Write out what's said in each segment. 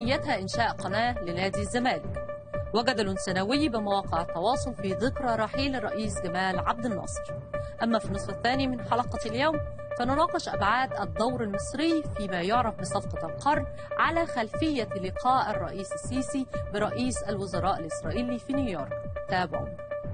أهميتها إنشاء قناة لنادي الزمالك وجدل سنوي بمواقع التواصل في ذكرى رحيل الرئيس جمال عبد الناصر أما في النصف الثاني من حلقة اليوم فنناقش أبعاد الدور المصري فيما يعرف بصفقة القرن على خلفية لقاء الرئيس السيسي برئيس الوزراء الإسرائيلي في نيويورك تابعوا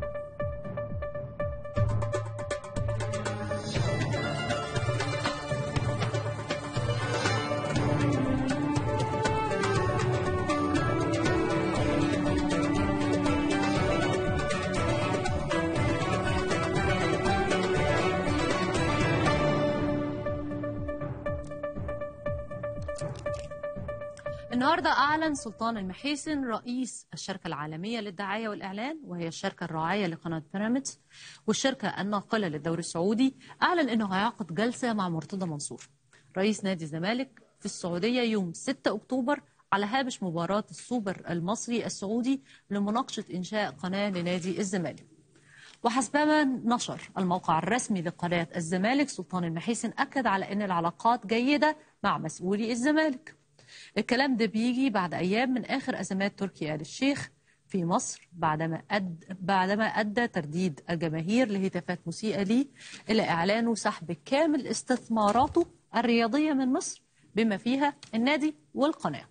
النهارده أعلن سلطان المحيسن رئيس الشركة العالمية للدعاية والإعلان وهي الشركة الراعية لقناة بيراميدز والشركة الناقلة للدوري السعودي أعلن أنه هيعقد جلسة مع مرتضى منصور رئيس نادي الزمالك في السعودية يوم 6 أكتوبر على هامش مباراة السوبر المصري السعودي لمناقشة إنشاء قناة لنادي الزمالك وحسبما نشر الموقع الرسمي لقناة الزمالك سلطان المحيسن أكد على أن العلاقات جيدة مع مسؤولي الزمالك الكلام ده بيجي بعد أيام من آخر أزمات تركي آل الشيخ في مصر بعدما أد... بعدما أدى ترديد الجماهير لهتافات مسيئة ليه إلى إعلانه سحب كامل استثماراته الرياضية من مصر بما فيها النادي والقناة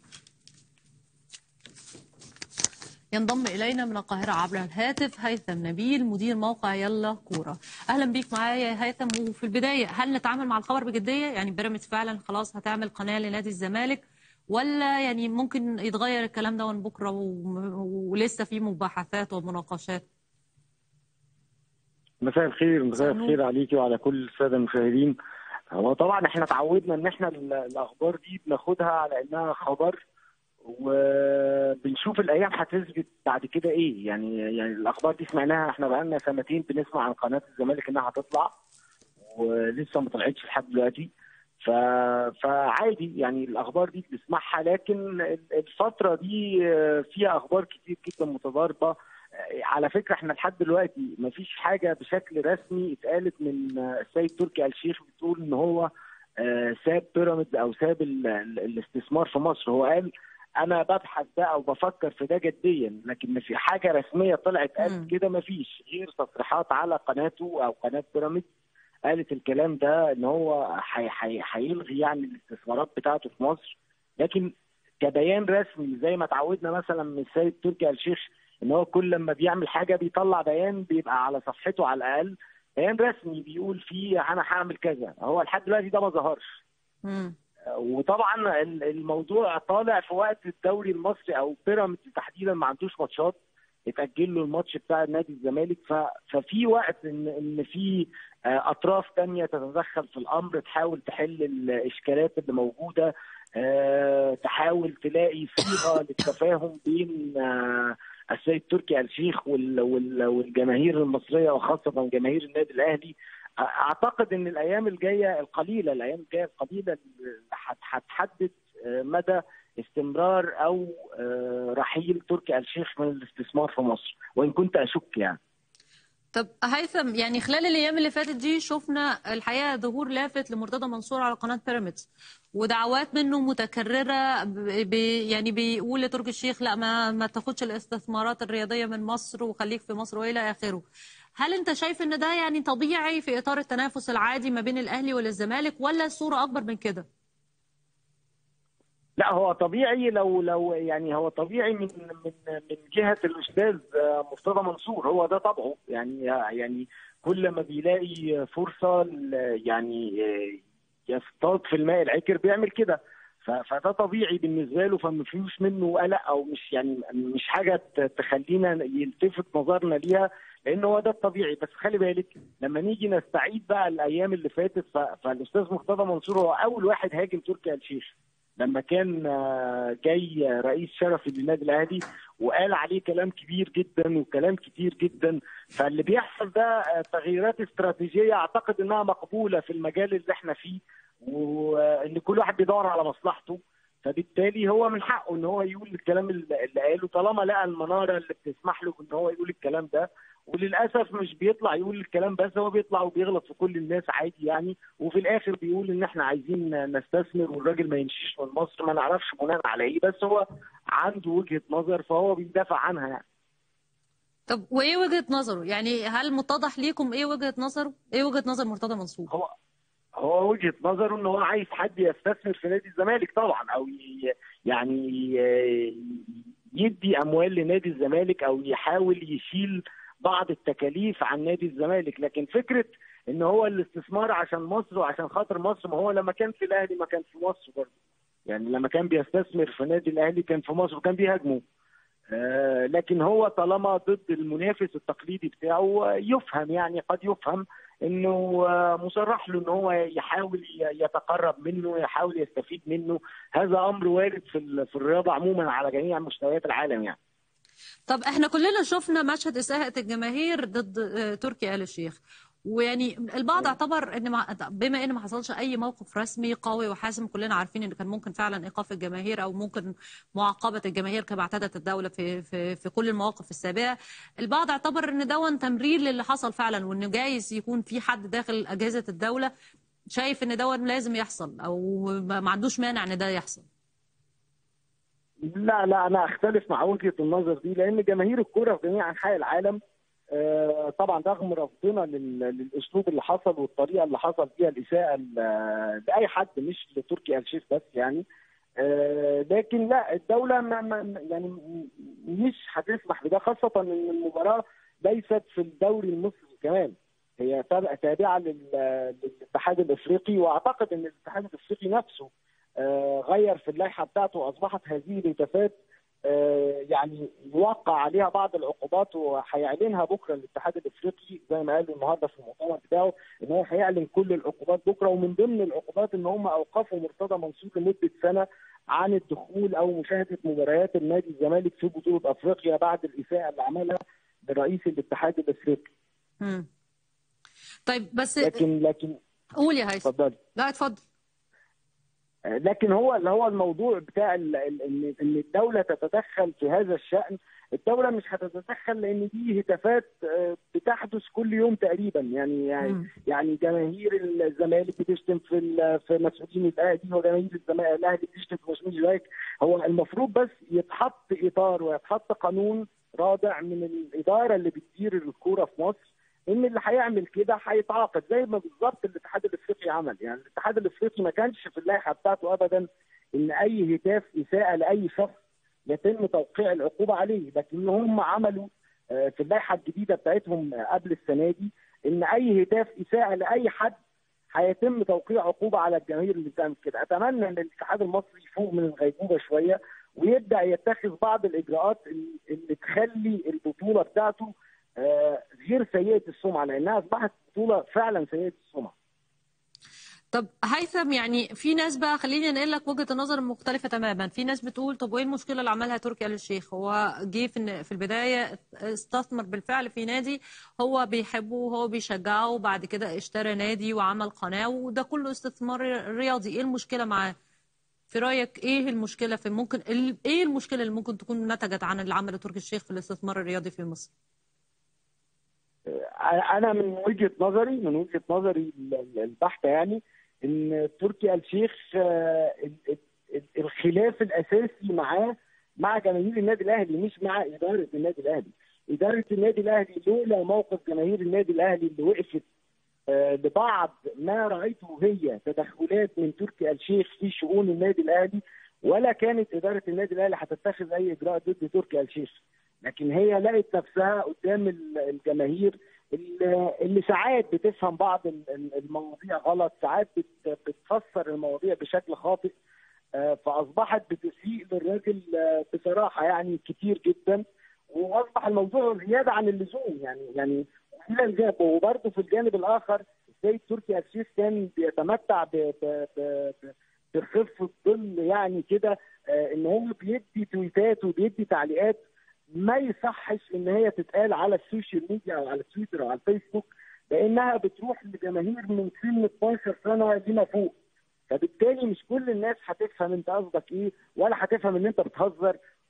ينضم إلينا من القاهرة عبر الهاتف هيثم نبيل مدير موقع يلا كورة أهلا بيك معايا يا هيثم وفي البداية هل نتعامل مع الخبر بجدية يعني بيراميدز فعلا خلاص هتعمل قناة لنادي الزمالك ولا يعني ممكن يتغير الكلام ده من بكرة و... ولسه في مباحثات ومناقشات مساء الخير مساء الخير عليكي وعلى كل الساده المشاهدين هو طبعا احنا اتعودنا ان احنا الاخبار دي بناخدها على انها خبر وبنشوف الايام هتثبت بعد كده ايه يعني يعني الاخبار دي سمعناها احنا بقالنا سنتين بنسمع عن قناه الزمالك انها هتطلع ولسه ما طلعتش لحد دلوقتي ف... فعادي يعني الاخبار دي بنسمعها لكن الفتره دي فيها اخبار كتير جدا متضاربه على فكره احنا لحد دلوقتي ما فيش حاجه بشكل رسمي اتقالت من السيد تركي آل الشيخ بتقول ان هو ساب بيراميدز او ساب الاستثمار في مصر هو قال انا ببحث ده او بفكر في ده جديا لكن ما في حاجه رسميه طلعت قالت كده ما فيش غير تصريحات على قناته او قناه بيراميدز قالت الكلام ده ان هو هيلغي يعني الاستثمارات بتاعته في مصر لكن كبيان رسمي زي ما اتعودنا مثلا من السيد تركي آل الشيخ ان هو كل لما بيعمل حاجه بيطلع بيان بيبقى على صفحته على الاقل بيان رسمي بيقول فيه انا هعمل كذا هو لحد دلوقتي ده ما ظهرش وطبعا الموضوع طالع في وقت الدوري المصري او بيراميدز تحديدا ما عندوش ماتشات اتاجل له الماتش بتاع نادي الزمالك ففي وقت ان ان في اطراف تانية تتدخل في الامر تحاول تحل الاشكالات اللي موجوده تحاول تلاقي صيغه للتفاهم بين السيد تركي آل الشيخ والجماهير المصريه وخاصه جماهير النادي الاهلي اعتقد ان الايام الجايه القليله الايام الجايه القليله هتحدد مدى استمرار او رحيل تركي آل الشيخ من الاستثمار في مصر وان كنت اشك يعني طب هيثم يعني خلال الايام اللي فاتت دي شفنا الحقيقه ظهور لافت لمرتضى منصور على قناه بيراميدز ودعوات منه متكرره بي يعني بيقول لتركي الشيخ لا ما ما تاخدش الاستثمارات الرياضيه من مصر وخليك في مصر والى اخره هل انت شايف ان ده يعني طبيعي في اطار التنافس العادي ما بين الاهلي والزمالك ولا الصوره اكبر من كده لا هو طبيعي لو لو يعني هو طبيعي من من من جهه الاستاذ مرتضى منصور هو ده طبعه يعني يعني كل ما بيلاقي فرصه يعني يصطاد في الماء العكر بيعمل كده فده طبيعي بالنسبه له فما فيهوش منه قلق او مش يعني مش حاجه تخلينا يلتفت نظرنا ليها لان هو ده الطبيعي بس خلي بالك لما نيجي نستعيد بقى الايام اللي فاتت فالاستاذ مرتضى منصور هو اول واحد هاجم تركي آل الشيخ لما كان جاي رئيس شرفي للنادي الاهلي وقال عليه كلام كبير جدا وكلام كتير جدا فاللي بيحصل ده تغييرات استراتيجيه اعتقد انها مقبوله في المجال اللي احنا فيه وان كل واحد بيدور على مصلحته فبالتالي هو من حقه ان هو يقول الكلام اللي قاله طالما لقى المناره اللي بتسمح له ان هو يقول الكلام ده وللاسف مش بيطلع يقول الكلام بس هو بيطلع وبيغلط في كل الناس عادي يعني وفي الاخر بيقول ان احنا عايزين نستثمر والراجل ما يمشيش من مصر ما نعرفش بناء على ايه بس هو عنده وجهه نظر فهو بيدافع عنها يعني طب وايه وجهة نظره يعني هل متضح ليكم ايه وجهة نظره ايه وجهة نظر مرتضى منصور هو هو وجهه نظره ان هو عايز حد يستثمر في نادي الزمالك طبعا او ي- يعني ي- يدي اموال لنادي الزمالك او يحاول يشيل بعض التكاليف عن نادي الزمالك لكن فكره ان هو الاستثمار عشان مصر وعشان خاطر مصر ما هو لما كان في الاهلي ما كان في مصر برضه يعني لما كان بيستثمر في نادي الاهلي كان في مصر وكان بيهاجمه آه، لكن هو طالما ضد المنافس التقليدي بتاعه يفهم يعني قد يفهم انه آه، مصرح له ان هو يحاول ي- يتقرب منه يحاول يستفيد منه هذا امر وارد في ال- في الرياضه عموما على جميع مستويات العالم يعني طب احنا كلنا شفنا مشهد إساءة الجماهير ضد آه، تركي آل الشيخ ويعني البعض اعتبر ان مع... بما ان ما حصلش اي موقف رسمي قوي وحاسم كلنا عارفين ان كان ممكن فعلا ايقاف الجماهير او ممكن معاقبه الجماهير كما اعتادت الدوله في في في كل المواقف السابقه البعض اعتبر ان دون تمرير للي حصل فعلا وان جايز يكون في حد داخل اجهزه الدوله شايف ان دون لازم يحصل او ما ما عندوش مانع ان ده يحصل لا لا انا اختلف مع وجهه النظر دي لان جماهير الكوره في جميع انحاء العالم آه، طبعا رغم رفضنا لل- للاسلوب اللي حصل والطريقه اللي حصل فيها الاساءه ل- لاي حد مش لتركي آل الشيخ بس يعني آه، لكن لا الدوله ما ما يعني مش هتسمح بده خاصه ان المباراه ليست في الدوري المصري كمان هي تابعه تابعه لل- للاتحاد الافريقي واعتقد ان الاتحاد الافريقي نفسه آه، غير في اللائحه بتاعته واصبحت هذه الهتافات آه، يعني يوقع عليها بعض العقوبات وهيعلنها بكره الاتحاد الافريقي زي ما قالوا النهارده في المؤتمر بتاعه ان هو هيعلن كل العقوبات بكره ومن ضمن العقوبات ان هم اوقفوا مرتضى منصور لمده سنه عن الدخول او مشاهده مباريات النادي الزمالك في بطوله افريقيا بعد الاساءه اللي عملها لرئيس الاتحاد الافريقي مم. طيب بس لكن لكن قول يا هيثم اتفضلي لا اتفضل لكن هو اللي هو الموضوع بتاع ال- ال- ان ان الدوله تتدخل في هذا الشان الدوله مش هتتدخل لان دي هتافات آه، بتحدث كل يوم تقريبا يعني يعني مم. يعني جماهير الزمالك بتشتم في ال- في مسؤولين الاهلي وجماهير الزمالك الاهلي بتشتم في مسؤولين الزمالك هو المفروض بس يتحط اطار ويتحط قانون رادع من الاداره اللي بتدير الكوره في مصر ان اللي هيعمل كده هيتعاقب زي ما بالظبط الاتحاد الافريقي عمل يعني الاتحاد الافريقي ما كانش في اللائحه بتاعته ابدا ان اي هتاف اساءه لاي شخص يتم توقيع العقوبه عليه لكن هم عملوا آه، في اللائحه الجديده بتاعتهم آه، قبل السنه دي ان اي هتاف اساءه لاي حد هيتم توقيع عقوبه على الجماهير اللي بتعمل كده اتمنى ان الاتحاد المصري يفوق من الغيبوبه شويه ويبدا يتخذ بعض الاجراءات اللي- اللي تخلي البطوله بتاعته آه، غير سيئه السمعه لانها اصبحت بطوله فعلا سيئه السمعه طب هيثم يعني في ناس بقى خليني انقل لك وجهة النظر المختلفة تماما في ناس بتقول طب وايه المشكلة اللي عملها تركي آل الشيخ هو جه في في البداية استثمر بالفعل في نادي هو بيحبه وهو بيشجعه وبعد كده اشترى نادي وعمل قناة وده كله استثمار رياضي ايه المشكلة معاه في رأيك ايه المشكلة في ممكن ال- ايه المشكلة اللي ممكن تكون نتجت عن اللي عمله تركي الشيخ في الاستثمار الرياضي في مصر انا من وجهه نظري من وجهه نظري ال- البحته يعني ان تركي آل الشيخ آه، ال- ال- الخلاف الاساسي معاه مع جماهير النادي الاهلي مش مع اداره النادي الاهلي اداره النادي الاهلي لولا موقف جماهير النادي الاهلي اللي وقفت آه، لبعض ما رايته هي تدخلات من تركي آل الشيخ في شؤون النادي الاهلي ولا كانت اداره النادي الاهلي هتتخذ اي اجراء ضد تركي آل الشيخ لكن هي لقت نفسها قدام ال- الجماهير اللي اللي ساعات بتفهم بعض ال- ال- المواضيع غلط ساعات بت- بتفسر المواضيع بشكل خاطئ آه، فاصبحت بتسيء للراجل آه، بصراحه يعني كتير جدا واصبح الموضوع زياده عن اللزوم يعني يعني الى الجانب وبرضه في الجانب الاخر ازاي تركي آل الشيخ كان بيتمتع ب- ب- ب- ب- بخفه ظل يعني كده آه، ان هو بيدي تويتات وبيدي تعليقات ما يصحش ان هي تتقال على السوشيال ميديا او على تويتر او على الفيسبوك لانها بتروح لجماهير من سن 12 سنه لما فوق فبالتالي مش كل الناس هتفهم انت قصدك ايه ولا هتفهم ان انت بتهزر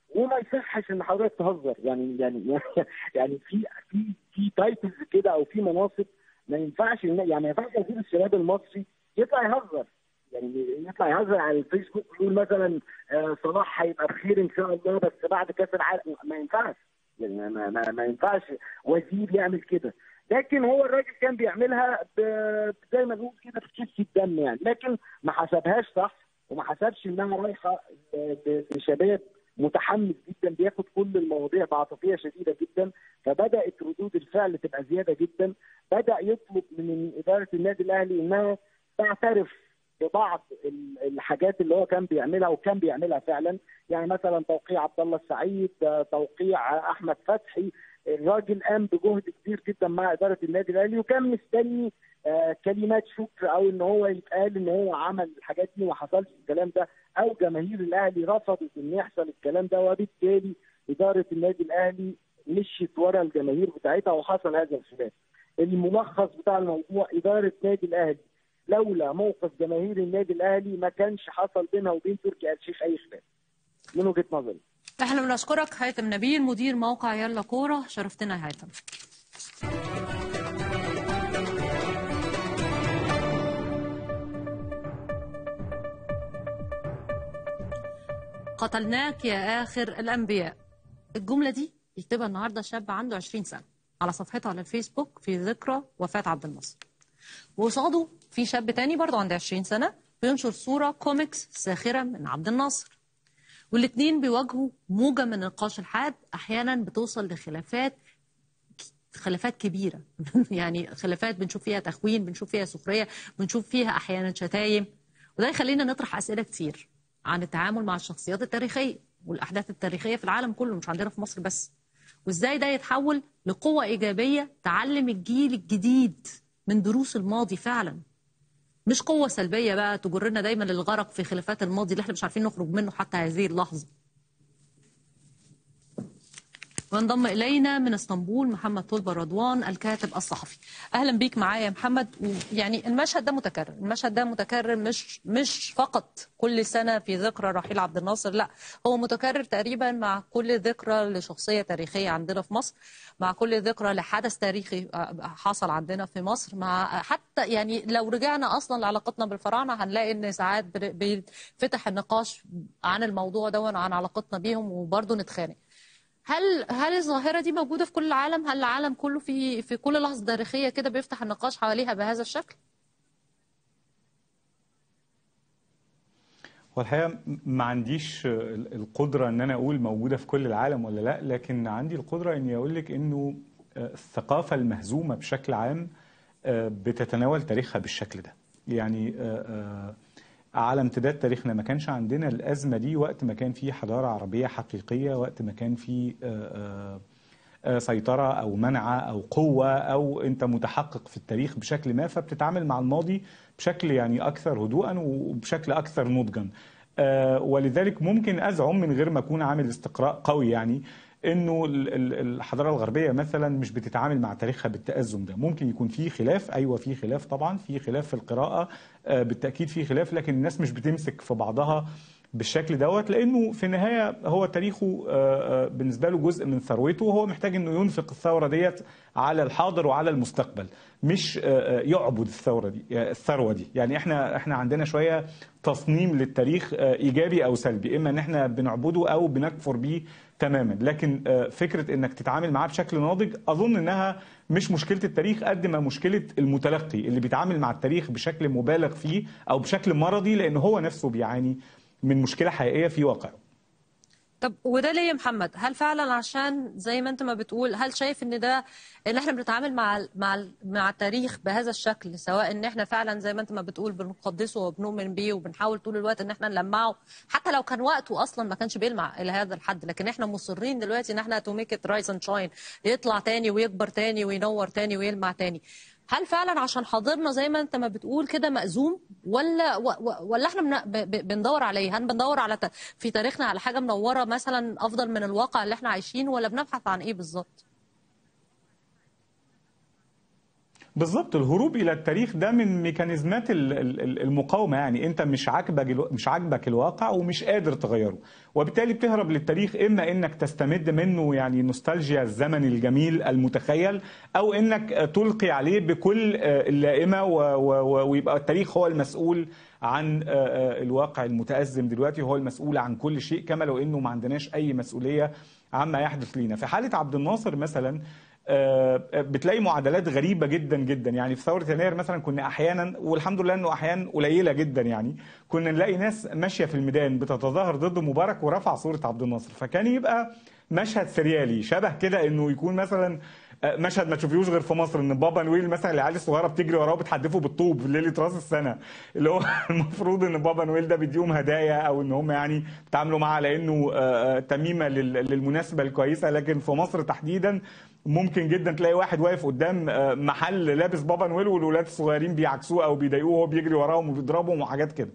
وما يصحش ان حضرتك تهزر يعني يعني يعني في في في تايتلز كده او في مناصب ما ينفعش يعني ما ينفعش وزير الشباب المصري يطلع يهزر يعني يطلع يهزر على الفيسبوك يقول مثلا آه صلاح هيبقى بخير ان شاء الله بس بعد كاس العالم ما ينفعش يعني ما, ما, ما ينفعش وزير يعمل كده لكن هو الراجل كان بيعملها زي ما نقول كده بتكفي الدم يعني لكن ما حسبهاش صح وما حسبش انها رايحه لشباب متحمس جدا بياخد كل المواضيع بعاطفيه شديده جدا فبدات ردود الفعل تبقى زياده جدا بدا يطلب من اداره النادي الاهلي انها تعترف ببعض الحاجات اللي هو كان بيعملها وكان بيعملها فعلا يعني مثلا توقيع عبد الله السعيد توقيع احمد فتحي الراجل قام بجهد كبير جدا مع اداره النادي الاهلي وكان مستني آه كلمات شكر او ان هو يتقال ان هو عمل الحاجات دي وما حصلش الكلام ده او جماهير الاهلي رفضت ان يحصل الكلام ده وبالتالي اداره النادي الاهلي مشيت ورا الجماهير بتاعتها وحصل هذا الخلاف. الملخص بتاع الموضوع اداره نادي الاهلي لولا موقف جماهير النادي الاهلي ما كانش حصل بينها وبين تركي آل الشيخ اي خلاف. من وجهه نظري. احنا بنشكرك هيثم نبيل مدير موقع يلا كوره شرفتنا يا هيثم. قتلناك يا آخر الأنبياء الجملة دي يكتبها النهاردة شاب عنده 20 سنة على صفحته على الفيسبوك في ذكرى وفاة عبد الناصر وقصاده في شاب تاني برضه عنده 20 سنة بينشر صورة كوميكس ساخرة من عبد الناصر والاثنين بيواجهوا موجة من النقاش الحاد أحيانا بتوصل لخلافات خلافات كبيرة يعني خلافات بنشوف فيها تخوين بنشوف فيها سخرية بنشوف فيها أحيانا شتايم وده يخلينا نطرح أسئلة كتير عن التعامل مع الشخصيات التاريخية والأحداث التاريخية في العالم كله مش عندنا في مصر بس وإزاي ده يتحول لقوة إيجابية تعلم الجيل الجديد من دروس الماضي فعلا مش قوة سلبية بقى تجرنا دايما للغرق في خلافات الماضي اللي احنا مش عارفين نخرج منه حتى هذه اللحظة وانضم إلينا من اسطنبول محمد طلبة رضوان الكاتب الصحفي أهلا بيك معايا يا محمد يعني المشهد ده متكرر المشهد ده متكرر مش مش فقط كل سنة في ذكرى رحيل عبد الناصر لا هو متكرر تقريبا مع كل ذكرى لشخصية تاريخية عندنا في مصر مع كل ذكرى لحدث تاريخي حصل عندنا في مصر مع حتى يعني لو رجعنا أصلا لعلاقتنا بالفراعنة هنلاقي إن ساعات بيفتح النقاش عن الموضوع ده وعن علاقتنا بيهم وبرضه نتخانق هل هل الظاهره دي موجوده في كل العالم هل العالم كله في في كل لحظه تاريخيه كده بيفتح النقاش حواليها بهذا الشكل والحقيقه ما عنديش القدره ان انا اقول موجوده في كل العالم ولا لا لكن عندي القدره اني اقول لك انه الثقافه المهزومه بشكل عام بتتناول تاريخها بالشكل ده يعني على امتداد تاريخنا ما كانش عندنا الأزمة دي وقت ما كان في حضارة عربية حقيقية وقت ما كان في سيطرة أو منعة أو قوة أو أنت متحقق في التاريخ بشكل ما فبتتعامل مع الماضي بشكل يعني أكثر هدوءا وبشكل أكثر نضجا ولذلك ممكن أزعم من غير ما أكون عامل استقراء قوي يعني انه الحضاره الغربيه مثلا مش بتتعامل مع تاريخها بالتازم ده ممكن يكون في خلاف ايوه في خلاف طبعا في خلاف في القراءه بالتاكيد في خلاف لكن الناس مش بتمسك في بعضها بالشكل دوت لانه في النهايه هو تاريخه بالنسبه له جزء من ثروته وهو محتاج انه ينفق الثوره ديت على الحاضر وعلى المستقبل مش يعبد الثوره دي الثروه دي يعني احنا احنا عندنا شويه تصميم للتاريخ ايجابي او سلبي اما ان احنا بنعبده او بنكفر بيه تماما لكن فكره انك تتعامل معاه بشكل ناضج اظن انها مش مشكله التاريخ قد ما مشكله المتلقي اللي بيتعامل مع التاريخ بشكل مبالغ فيه او بشكل مرضي لان هو نفسه بيعاني من مشكله حقيقيه في واقعه طب وده ليه يا محمد؟ هل فعلا عشان زي ما انت ما بتقول هل شايف ان ده ان احنا بنتعامل مع مع مع التاريخ بهذا الشكل سواء ان احنا فعلا زي ما انت ما بتقول بنقدسه وبنؤمن بيه وبنحاول طول الوقت ان احنا نلمعه حتى لو كان وقته اصلا ما كانش بيلمع الى هذا الحد لكن احنا مصرين دلوقتي ان احنا تو ميك ات رايز اند شاين يطلع تاني ويكبر تاني وينور تاني ويلمع تاني هل فعلا عشان حاضرنا زي ما انت ما بتقول كده مأزوم ولا ولا احنا بندور عليه هل بندور على في تاريخنا على حاجه منوره مثلا افضل من الواقع اللي احنا عايشينه ولا بنبحث عن ايه بالظبط بالظبط الهروب الى التاريخ ده من ميكانيزمات ال- ال- ال- المقاومه يعني انت مش عاجبك الو- مش عاجبك الواقع ومش قادر تغيره وبالتالي بتهرب للتاريخ اما انك تستمد منه يعني نوستالجيا الزمن الجميل المتخيل او انك آه، تلقي عليه بكل آه، اللائمه و- و- و- ويبقى التاريخ هو المسؤول عن آه، آه، الواقع المتأزم دلوقتي هو المسؤول عن كل شيء كما لو انه ما عندناش اي مسؤوليه عما يحدث لينا في حاله عبد الناصر مثلا آه، بتلاقي معادلات غريبه جدا جدا يعني في ثوره يناير مثلا كنا احيانا والحمد لله انه احيانا قليله جدا يعني كنا نلاقي ناس ماشيه في الميدان بتتظاهر ضد مبارك ورفع صوره عبد الناصر فكان يبقى مشهد سريالي شبه كده انه يكون مثلا آه، مشهد ما تشوفيهوش غير في مصر ان بابا نويل مثلا العيال الصغيره بتجري وراه وبتحدفه بالطوب ليله راس السنه اللي هو المفروض ان بابا نويل ده بيديهم هدايا او ان هم يعني بيتعاملوا معاه على انه آه، آه، تميمه لل- للمناسبه الكويسه لكن في مصر تحديدا ممكن جدا تلاقي واحد واقف قدام آه، محل لابس بابا نويل والولاد الصغيرين بيعكسوه او بيضايقوه وهو بيجري وراهم وبيضربهم وحاجات كده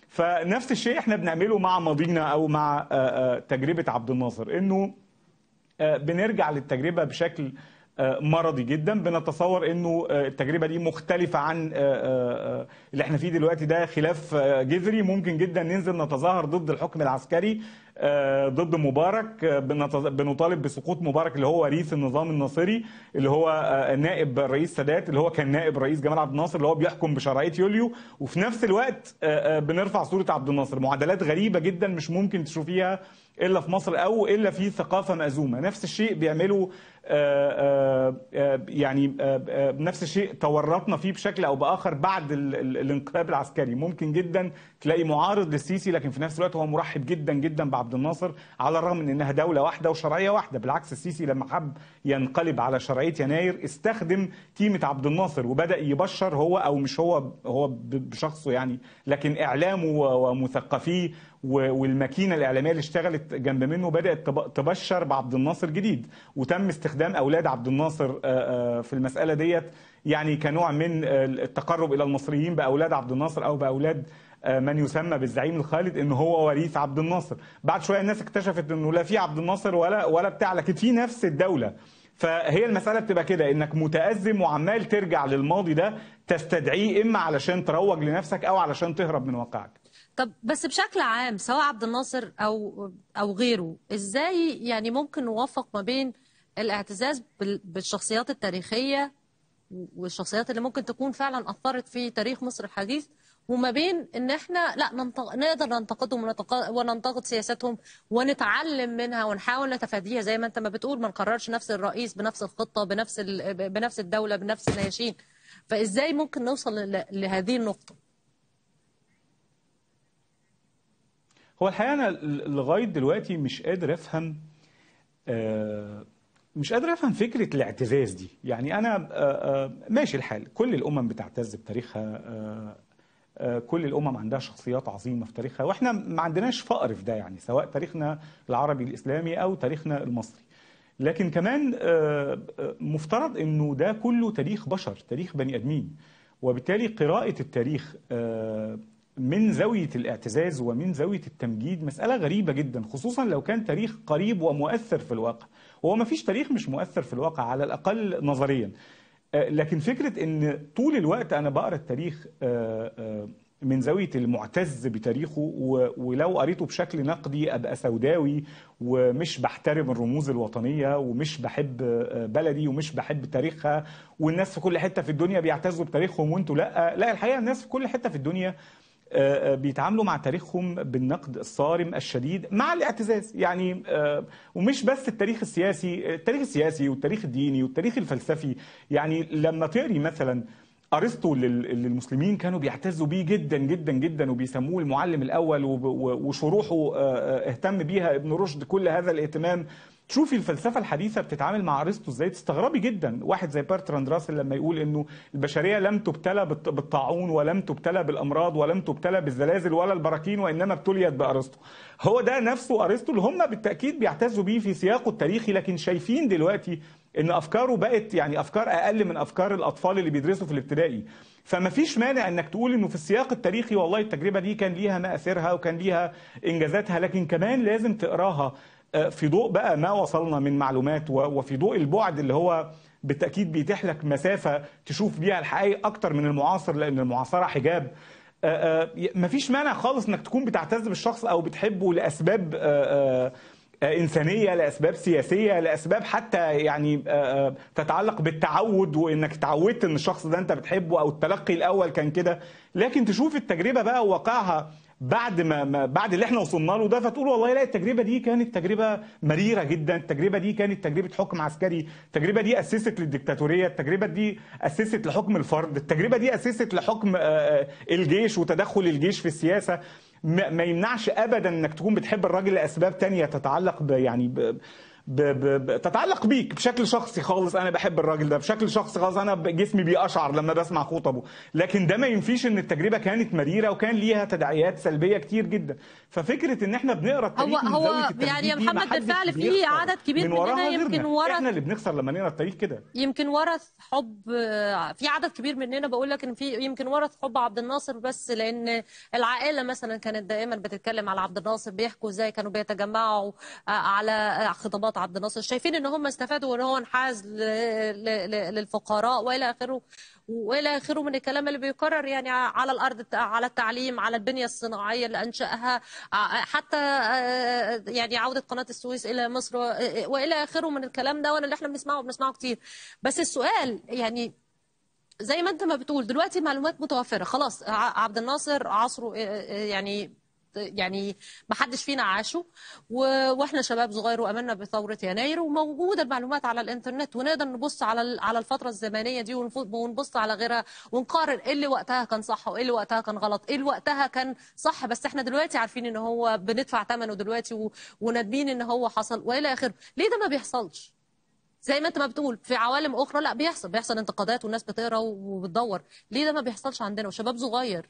فنفس الشيء احنا بنعمله مع ماضينا او مع آه، آه، تجربه عبد الناصر انه آه، بنرجع للتجربة بشكل آه، مرضي جدا بنتصور انه آه، التجربه دي مختلفه عن آه، آه، آه، اللي احنا فيه دلوقتي ده خلاف آه، جذري ممكن جدا ننزل نتظاهر ضد الحكم العسكري آه، ضد مبارك آه، بنت- بنطالب بسقوط مبارك اللي هو وريث النظام الناصري اللي هو آه، نائب الرئيس سادات اللي هو كان نائب رئيس جمال عبد الناصر اللي هو بيحكم بشرعيه يوليو وفي نفس الوقت آه، آه، بنرفع صوره عبد الناصر معادلات غريبه جدا مش ممكن تشوفيها الا في مصر او الا في ثقافه مأزومه نفس الشيء بيعملوا آه، آه، آه، يعني آه، آه، نفس الشيء تورطنا فيه بشكل او باخر بعد ال- ال- الانقلاب العسكري ممكن جدا تلاقي معارض للسيسي لكن في نفس الوقت هو مرحب جدا جدا بعبد الناصر على الرغم من انها دوله واحده وشرعيه واحده بالعكس السيسي لما حب ينقلب على شرعيه يناير استخدم تيمه عبد الناصر وبدا يبشر هو او مش هو هو ب- بشخصه يعني لكن اعلامه و- ومثقفيه و- والماكينه الاعلاميه اللي اشتغلت جنب منه بدات تب- تبشر بعبد الناصر جديد وتم استخدام اولاد عبد الناصر آه، آه، في المساله ديت يعني كنوع من آه، التقرب الى المصريين باولاد عبد الناصر او باولاد آه، من يسمى بالزعيم الخالد ان هو وريث عبد الناصر بعد شويه الناس اكتشفت انه لا في عبد الناصر ولا ولا بتاع لكن في نفس الدوله فهي المسألة بتبقى كده انك متأزم وعمال ترجع للماضي ده تستدعيه اما علشان تروج لنفسك او علشان تهرب من واقعك طب بس بشكل عام سواء عبد الناصر او او غيره ازاي يعني ممكن نوفق ما بين الاعتزاز بال- بالشخصيات التاريخيه والشخصيات اللي ممكن تكون فعلا اثرت في تاريخ مصر الحديث وما بين ان احنا لا ننتق... نقدر ننتقدهم ونتق... وننتقد سياساتهم ونتعلم منها ونحاول نتفاديها زي ما انت ما بتقول ما نكررش نفس الرئيس بنفس الخطه بنفس ال... بنفس الدوله بنفس النياشين فازاي ممكن نوصل ل... لهذه النقطه هو الحقيقة أنا ل- لغاية دلوقتي مش قادر أفهم آه، مش قادر أفهم فكرة الاعتزاز دي يعني أنا آه، آه، ماشي الحال كل الأمم بتعتز بتاريخها آه، آه، كل الأمم عندها شخصيات عظيمة في تاريخها وإحنا ما عندناش فقر في ده يعني سواء تاريخنا العربي الإسلامي أو تاريخنا المصري لكن كمان آه، آه، مفترض انه ده كله تاريخ بشر تاريخ بني ادمين وبالتالي قراءة التاريخ آه، من زاوية الاعتزاز ومن زاوية التمجيد مسألة غريبة جدا خصوصا لو كان تاريخ قريب ومؤثر في الواقع هو ما فيش تاريخ مش مؤثر في الواقع على الأقل نظريا آه، لكن فكرة ان طول الوقت انا بقرا التاريخ آه، آه، من زاوية المعتز بتاريخه و- ولو قريته بشكل نقدي ابقى سوداوي ومش بحترم الرموز الوطنية ومش بحب آه، بلدي ومش بحب تاريخها والناس في كل حتة في الدنيا بيعتزوا بتاريخهم وانتوا لا لا الحقيقة الناس في كل حتة في الدنيا آه، آه، بيتعاملوا مع تاريخهم بالنقد الصارم الشديد مع الاعتزاز يعني آه، ومش بس التاريخ السياسي التاريخ السياسي والتاريخ الديني والتاريخ الفلسفي يعني لما تقري مثلا ارسطو لل- اللي المسلمين كانوا بيعتزوا بيه جدا جدا جدا وبيسموه المعلم الاول وب- و- وشروحه آه، آه، اهتم بيها ابن رشد كل هذا الاهتمام تشوفي الفلسفه الحديثه بتتعامل مع ارسطو ازاي تستغربي جدا واحد زي بارتراند راسل لما يقول انه البشريه لم تبتلى بالط- بالطاعون ولم تبتلى بالامراض ولم تبتلى بالزلازل ولا البراكين وانما ابتليت بارسطو هو ده نفسه ارسطو اللي هم بالتاكيد بيعتزوا بيه في سياقه التاريخي لكن شايفين دلوقتي ان افكاره بقت يعني افكار اقل من افكار الاطفال اللي بيدرسوا في الابتدائي فما فيش مانع انك تقول انه في السياق التاريخي والله التجربه دي كان ليها مآثرها وكان ليها انجازاتها لكن كمان لازم تقراها في ضوء بقى ما وصلنا من معلومات و- وفي ضوء البعد اللي هو بالتاكيد بيتيح لك مسافه تشوف بيها الحقائق اكتر من المعاصر لان المعاصره حجاب آه، آه، مفيش مانع خالص انك تكون بتعتز بالشخص او بتحبه لاسباب آه، آه، آه، انسانيه لاسباب سياسيه لاسباب حتى يعني آه، آه، تتعلق بالتعود وانك اتعودت ان الشخص ده انت بتحبه او التلقي الاول كان كده لكن تشوف التجربه بقى وواقعها بعد ما ما- بعد اللي احنا وصلنا له ده فتقول والله لا التجربه دي كانت تجربه مريره جدا التجربه دي كانت تجربه حكم عسكري التجربه دي اسست للديكتاتوريه التجربه دي اسست لحكم الفرد التجربه دي اسست لحكم آه، آه، الجيش وتدخل الجيش في السياسه ما ما يمنعش ابدا انك تكون بتحب الراجل لاسباب تانية تتعلق ب يعني ب ب ب ب تتعلق بيك بشكل شخصي خالص انا بحب الراجل ده بشكل شخصي خالص انا ب- جسمي بيقشعر لما بسمع خطبه لكن ده ما ينفيش ان التجربه كانت مريره وكان ليها تداعيات سلبيه كتير جدا ففكره ان احنا بنقرا التاريخ هو- من هو زاوية التجديد يعني يا دي، محمد محدش بالفعل في بيخسر عدد كبير من وراها مننا يمكن غيرنا. ورث- احنا اللي بنخسر لما نقرا التاريخ كده يمكن ورث حب في عدد كبير مننا بقول لك ان في يمكن ورث حب عبد الناصر بس لان العائله مثلا كانت دائما بتتكلم على عبد الناصر بيحكوا ازاي كانوا بيتجمعوا على خطابات عبد الناصر شايفين ان هم استفادوا وان هو انحاز ل- ل- ل- للفقراء والى اخره والى اخره من الكلام اللي بيكرر يعني على الارض على التعليم على البنيه الصناعيه اللي انشاها حتى يعني عوده قناه السويس الى مصر والى اخره من الكلام ده وانا اللي احنا بنسمعه بنسمعه كتير بس السؤال يعني زي ما انت ما بتقول دلوقتي معلومات متوفره خلاص ع- عبد الناصر عصره يعني يعني ما حدش فينا عاشه و- واحنا شباب صغير وامنا بثوره يناير وموجوده المعلومات على الانترنت ونقدر نبص على ال- على الفتره الزمنيه دي ونف- ونبص على غيرها ونقارن ايه اللي وقتها كان صح وايه اللي وقتها كان غلط ايه اللي وقتها كان صح بس احنا دلوقتي عارفين ان هو بندفع ثمنه دلوقتي و- وندمين ان هو حصل والى اخره ليه ده ما بيحصلش زي ما انت ما بتقول في عوالم اخرى لا بيحصل بيحصل انتقادات والناس بتقرا وبتدور ليه ده ما بيحصلش عندنا وشباب صغير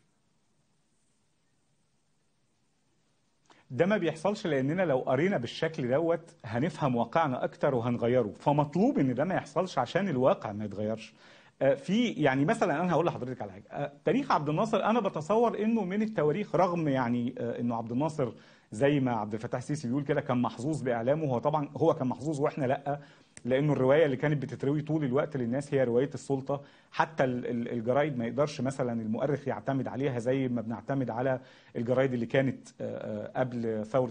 ده ما بيحصلش لاننا لو قرينا بالشكل دوت هنفهم واقعنا اكتر وهنغيره فمطلوب ان ده ما يحصلش عشان الواقع ما يتغيرش آه، في يعني مثلا انا هقول لحضرتك على حاجه آه، تاريخ عبد الناصر انا بتصور انه من التواريخ رغم يعني آه، انه عبد الناصر زي ما عبد الفتاح السيسي بيقول كده كان محظوظ باعلامه هو طبعا هو كان محظوظ واحنا لا لانه الروايه اللي كانت بتتروي طول الوقت للناس هي روايه السلطه حتى ال- ال- الجرايد ما يقدرش مثلا المؤرخ يعتمد عليها زي ما بنعتمد على الجرايد اللي كانت آه، آه، قبل ثوره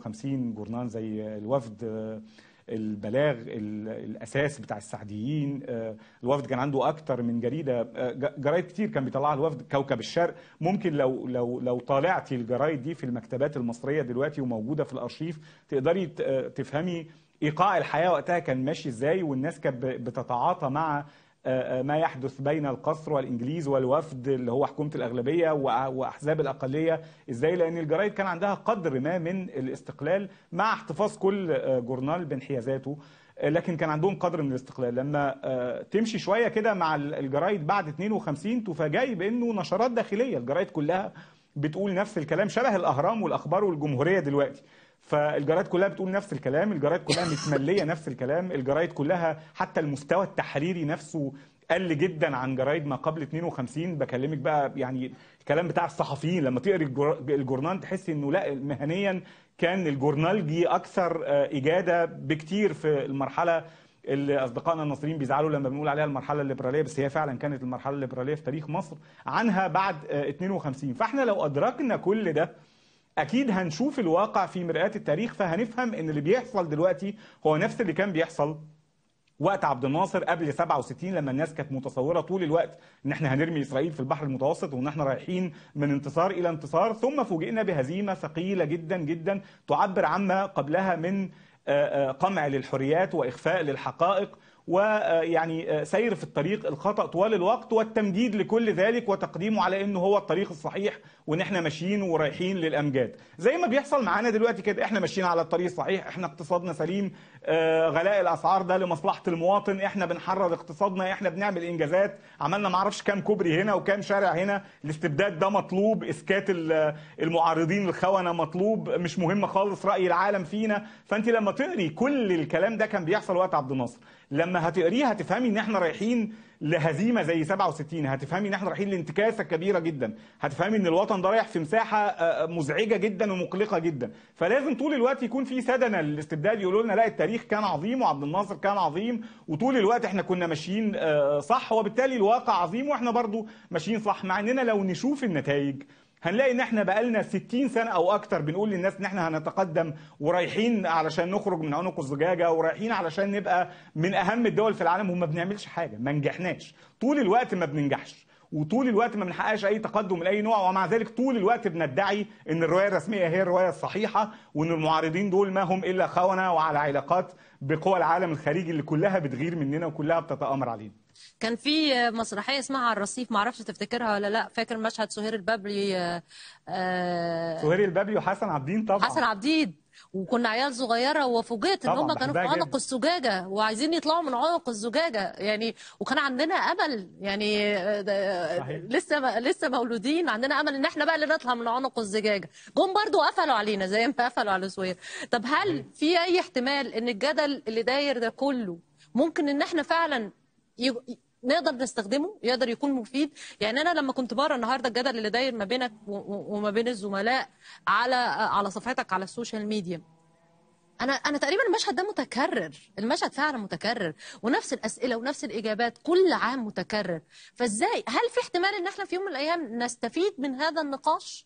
52 جورنال زي الوفد آه، البلاغ ال- الاساس بتاع السعديين آه، الوفد كان عنده اكتر من جريده آه، ج- جرايد كتير كان بيطلعها الوفد كوكب الشرق ممكن لو لو لو طالعتي الجرايد دي في المكتبات المصريه دلوقتي وموجوده في الارشيف تقدري ت- آه، تفهمي ايقاع الحياه وقتها كان ماشي ازاي والناس كانت ب- بتتعاطى مع آه، آه، ما يحدث بين القصر والانجليز والوفد اللي هو حكومه الاغلبيه وأ- واحزاب الاقليه ازاي لان الجرايد كان عندها قدر ما من الاستقلال مع احتفاظ كل آه، جورنال بانحيازاته آه، لكن كان عندهم قدر من الاستقلال لما آه، تمشي شويه كده مع ال- الجرايد بعد 52 تفاجئي بانه نشرات داخليه الجرايد كلها بتقول نفس الكلام شبه الاهرام والاخبار والجمهوريه دلوقتي فالجرايد كلها بتقول نفس الكلام الجرايد كلها متمليه نفس الكلام الجرايد كلها حتى المستوى التحريري نفسه قل جدا عن جرايد ما قبل 52 بكلمك بقى يعني الكلام بتاع الصحفيين لما تقري الجر- الجورنال تحسي انه لا مهنيا كان الجورنال دي اكثر آه، اجاده بكتير في المرحله اللي اصدقائنا الناصريين بيزعلوا لما بنقول عليها المرحله الليبراليه بس هي فعلا كانت المرحله الليبراليه في تاريخ مصر عنها بعد آه، 52 فاحنا لو ادركنا كل ده اكيد هنشوف الواقع في مرآة التاريخ فهنفهم ان اللي بيحصل دلوقتي هو نفس اللي كان بيحصل وقت عبد الناصر قبل 67 لما الناس كانت متصوره طول الوقت ان احنا هنرمي اسرائيل في البحر المتوسط وان احنا رايحين من انتصار الى انتصار ثم فوجئنا بهزيمه ثقيله جدا جدا تعبر عما قبلها من آه، آه، قمع للحريات واخفاء للحقائق ويعني سير في الطريق الخطأ طوال الوقت والتمجيد لكل ذلك وتقديمه على انه هو الطريق الصحيح وان احنا ماشيين ورايحين للامجاد زي ما بيحصل معانا دلوقتي كده احنا ماشيين على الطريق الصحيح احنا اقتصادنا سليم آه، غلاء الاسعار ده لمصلحه المواطن احنا بنحرر اقتصادنا احنا بنعمل انجازات عملنا ما اعرفش كام كوبري هنا وكام شارع هنا الاستبداد ده مطلوب اسكات ال- المعارضين الخونه مطلوب مش مهم خالص راي العالم فينا فانت لما تقري كل الكلام ده كان بيحصل وقت عبد الناصر لما لما هتقريه هتفهمي ان احنا رايحين لهزيمه زي 67 هتفهمي ان احنا رايحين لانتكاسه كبيره جدا هتفهمي ان الوطن ده رايح في مساحه آه، مزعجه جدا ومقلقه جدا فلازم طول الوقت يكون في سدنه للاستبداد يقولوا لنا لا التاريخ كان عظيم وعبد الناصر كان عظيم وطول الوقت احنا كنا ماشيين آه، صح وبالتالي الواقع عظيم واحنا برضو ماشيين صح مع اننا لو نشوف النتائج هنلاقي ان احنا بقالنا 60 سنه او اكتر بنقول للناس ان احنا هنتقدم ورايحين علشان نخرج من عنق الزجاجه ورايحين علشان نبقى من اهم الدول في العالم وما بنعملش حاجه ما نجحناش طول الوقت ما بننجحش وطول الوقت ما بنحققش اي تقدم من اي نوع ومع ذلك طول الوقت بندعي ان الروايه الرسميه هي الروايه الصحيحه وان المعارضين دول ما هم الا خونه وعلى علاقات بقوى العالم الخارجي اللي كلها بتغير مننا وكلها بتتامر علينا كان في مسرحيه اسمها على الرصيف ما اعرفش تفتكرها ولا لا فاكر مشهد سهير البابلي آه، آه، سهير البابلي وحسن عبدين طبعا حسن عبديد وكنا عيال صغيره وفوجئت ان طبعاً، هم كانوا في بحبها عنق جداً. الزجاجه وعايزين يطلعوا من عنق الزجاجه يعني وكان عندنا امل يعني آه، ده- صحيح. لسه ما- لسه مولودين عندنا امل ان احنا بقى اللي نطلع من عنق الزجاجه جم برضو قفلوا علينا زي ما قفلوا على سوير طب هل في اي احتمال ان الجدل اللي داير ده كله ممكن ان احنا فعلا ي... نقدر نستخدمه يقدر يكون مفيد يعني انا لما كنت بقرا النهارده الجدل اللي داير ما بينك و- و- وما بين الزملاء على على صفحتك على السوشيال ميديا انا انا تقريبا المشهد ده متكرر المشهد فعلا متكرر ونفس الاسئله ونفس الاجابات كل عام متكرر فازاي هل في احتمال ان احنا في يوم من الايام نستفيد من هذا النقاش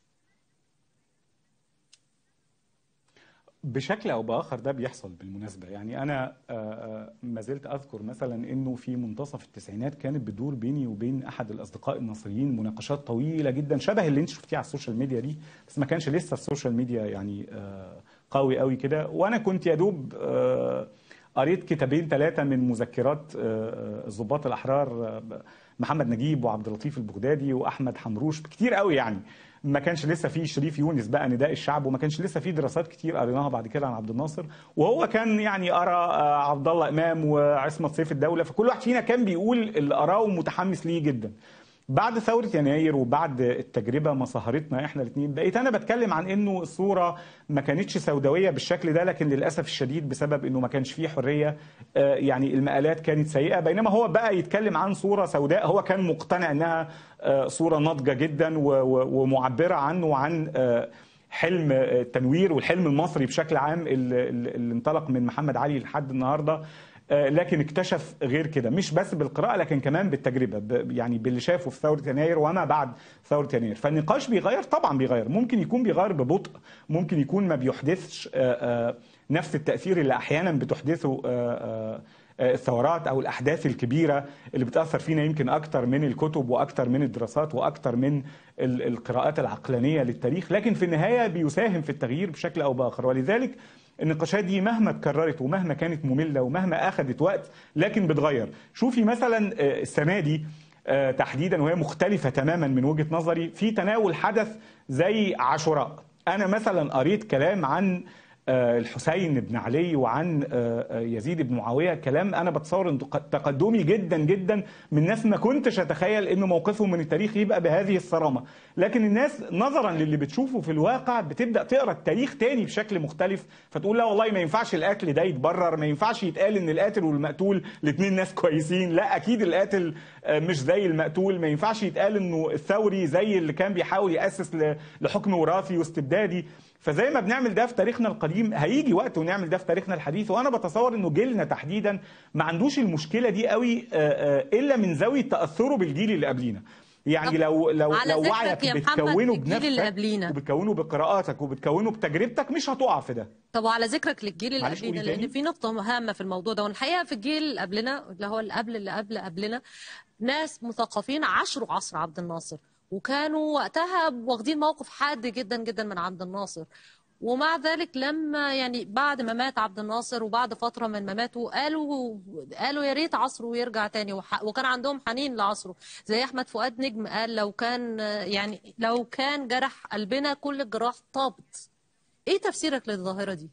بشكل او باخر ده بيحصل بالمناسبه يعني انا آه، آه، ما زلت اذكر مثلا انه في منتصف التسعينات كانت بتدور بيني وبين احد الاصدقاء المصريين مناقشات طويله جدا شبه اللي انت شفتيه على السوشيال ميديا دي بس ما كانش لسه السوشيال ميديا يعني آه، قوي قوي كده وانا كنت يا دوب آه، قريت كتابين ثلاثه من مذكرات آه، آه، الضباط الاحرار آه، محمد نجيب وعبد اللطيف البغدادي واحمد حمروش كتير قوي يعني ما كانش لسه في شريف يونس بقى نداء الشعب وما كانش لسه في دراسات كتير قريناها بعد كده عن عبد الناصر وهو كان يعني قرا آه، عبد الله امام وعصمت سيف الدوله فكل واحد فينا كان بيقول اللي قراه ومتحمس ليه جدا بعد ثورة يناير وبعد التجربة ما سهرتنا احنا الاثنين بقيت انا بتكلم عن انه الصورة ما كانتش سوداوية بالشكل ده لكن للأسف الشديد بسبب انه ما كانش فيه حرية آه، يعني المقالات كانت سيئة بينما هو بقى يتكلم عن صورة سوداء هو كان مقتنع انها آه، صورة ناضجة جدا و- و- ومعبرة عنه وعن آه، حلم التنوير والحلم المصري بشكل عام اللي اللي انطلق من محمد علي لحد النهارده آه، لكن اكتشف غير كده مش بس بالقراءة لكن كمان بالتجربة ب- يعني باللي شافه في ثورة يناير وما بعد ثورة يناير فالنقاش بيغير طبعا بيغير ممكن يكون بيغير ببطء ممكن يكون ما بيحدثش آه، آه، نفس التأثير اللي أحيانا بتحدثه آه، آه، آه، الثورات او الاحداث الكبيره اللي بتاثر فينا يمكن اكتر من الكتب واكتر من الدراسات واكتر من ال- القراءات العقلانيه للتاريخ لكن في النهايه بيساهم في التغيير بشكل او باخر ولذلك النقاشات دي مهما اتكررت ومهما كانت ممله ومهما اخذت وقت لكن بتغير شوفي مثلا آه، السنه دي آه، تحديدا وهي مختلفه تماما من وجهه نظري في تناول حدث زي عاشوراء انا مثلا قريت كلام عن آه، الحسين بن علي وعن آه، آه، يزيد بن معاويه كلام انا بتصور انه ق- تقدمي جدا جدا من ناس ما كنتش اتخيل ان موقفهم من التاريخ يبقى بهذه الصرامه لكن الناس نظرا للي بتشوفه في الواقع بتبدا تقرا التاريخ تاني بشكل مختلف فتقول لا والله ما ينفعش القتل ده يتبرر ما ينفعش يتقال ان القاتل والمقتول الاثنين ناس كويسين لا اكيد القاتل آه، مش زي المقتول ما ينفعش يتقال انه الثوري زي اللي كان بيحاول ياسس ل- لحكم وراثي واستبدادي فزي ما بنعمل ده في تاريخنا القديم هيجي وقت ونعمل ده في تاريخنا الحديث وانا بتصور انه جيلنا تحديدا ما عندوش المشكله دي قوي آه، آه، الا من زاويه تاثره بالجيل اللي قبلينا يعني طب لو لو على لو ذكرك وعيك يا محمد بتكونه الجيل اللي بنفسك قبلينا. وبتكونه بقراءاتك وبتكونه بتجربتك مش هتقع في ده طب وعلى ذكرك للجيل اللي معلش قبلنا قولي تاني. لان في نقطه هامه في الموضوع ده والحقيقه في الجيل اللي قبلنا اللي هو اللي قبل اللي قبل قبلنا ناس مثقفين عاشروا عصر عبد الناصر وكانوا وقتها واخدين موقف حاد جدا جدا من عبد الناصر ومع ذلك لما يعني بعد ما مات عبد الناصر وبعد فتره من مماته قالوا قالوا يا ريت عصره يرجع تاني وح- وكان عندهم حنين لعصره زي احمد فؤاد نجم قال لو كان يعني لو كان جرح قلبنا كل الجراح طابت ايه تفسيرك للظاهره دي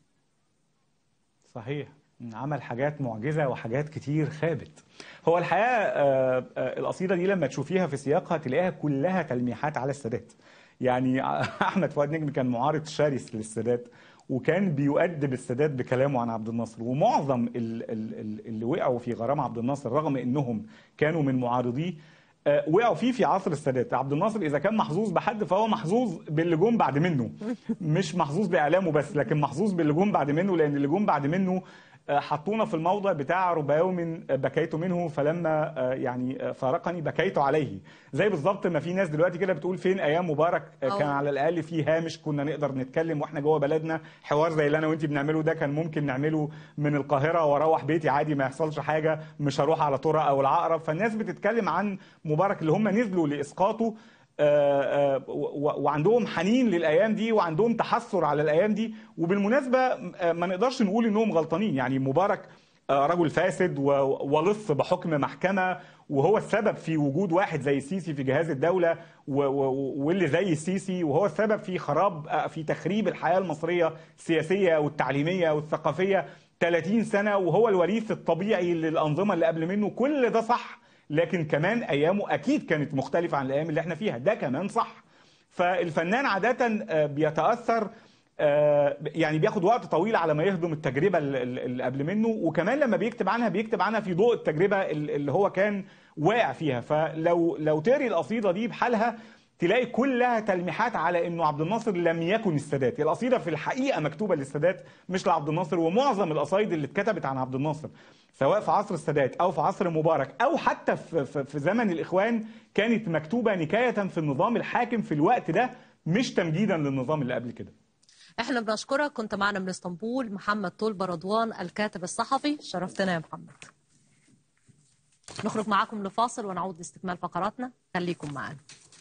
صحيح عمل حاجات معجزة وحاجات كتير خابت هو الحقيقة آه، آه، القصيدة دي لما تشوفيها في سياقها تلاقيها كلها تلميحات على السادات يعني أحمد فؤاد نجم كان معارض شرس للسادات وكان بيؤدب السادات بكلامه عن عبد الناصر ومعظم ال- ال- ال- اللي وقعوا في غرام عبد الناصر رغم انهم كانوا من معارضيه آه، وقعوا فيه في عصر السادات عبد الناصر اذا كان محظوظ بحد فهو محظوظ باللي جم بعد منه مش محظوظ باعلامه بس لكن محظوظ باللي جم بعد منه لان اللي جم بعد منه آه، حطونا في الموضع بتاع رب يوم بكيت منه فلما آه، يعني آه، فارقني بكيت عليه زي بالظبط ما في ناس دلوقتي كده بتقول فين ايام مبارك آه، كان أوه. على الاقل في هامش كنا نقدر نتكلم واحنا جوه بلدنا حوار زي اللي انا وانت بنعمله ده كان ممكن نعمله من القاهره واروح بيتي عادي ما يحصلش حاجه مش هروح على طرق او العقرب فالناس بتتكلم عن مبارك اللي هم نزلوا لاسقاطه آه، آه، و- و- وعندهم حنين للايام دي وعندهم تحسر على الايام دي وبالمناسبه آه، ما نقدرش نقول انهم غلطانين يعني مبارك آه، رجل فاسد و- ولص بحكم محكمه وهو السبب في وجود واحد زي السيسي في جهاز الدوله و- و- واللي زي السيسي وهو السبب في خراب آه، في تخريب الحياه المصريه السياسيه والتعليميه والثقافيه 30 سنه وهو الوريث الطبيعي للانظمه اللي قبل منه كل ده صح لكن كمان ايامه اكيد كانت مختلفه عن الايام اللي احنا فيها ده كمان صح فالفنان عاده آه، بيتاثر آه، يعني بياخد وقت طويل على ما يهضم التجربه ال- ال- اللي قبل منه وكمان لما بيكتب عنها بيكتب عنها في ضوء التجربه ال- اللي هو كان واقع فيها فلو لو تقري القصيده دي بحالها تلاقي كلها تلميحات على انه عبد الناصر لم يكن السادات القصيده في الحقيقه مكتوبه للسادات مش لعبد الناصر ومعظم القصايد اللي اتكتبت عن عبد الناصر سواء في عصر السادات او في عصر مبارك او حتى في, في, في زمن الاخوان كانت مكتوبه نكايه في النظام الحاكم في الوقت ده مش تمجيدا للنظام اللي قبل كده احنا بنشكرك كنت معنا من اسطنبول محمد طلبة رضوان الكاتب الصحفي شرفتنا يا محمد نخرج معاكم لفاصل ونعود لاستكمال فقراتنا خليكم معنا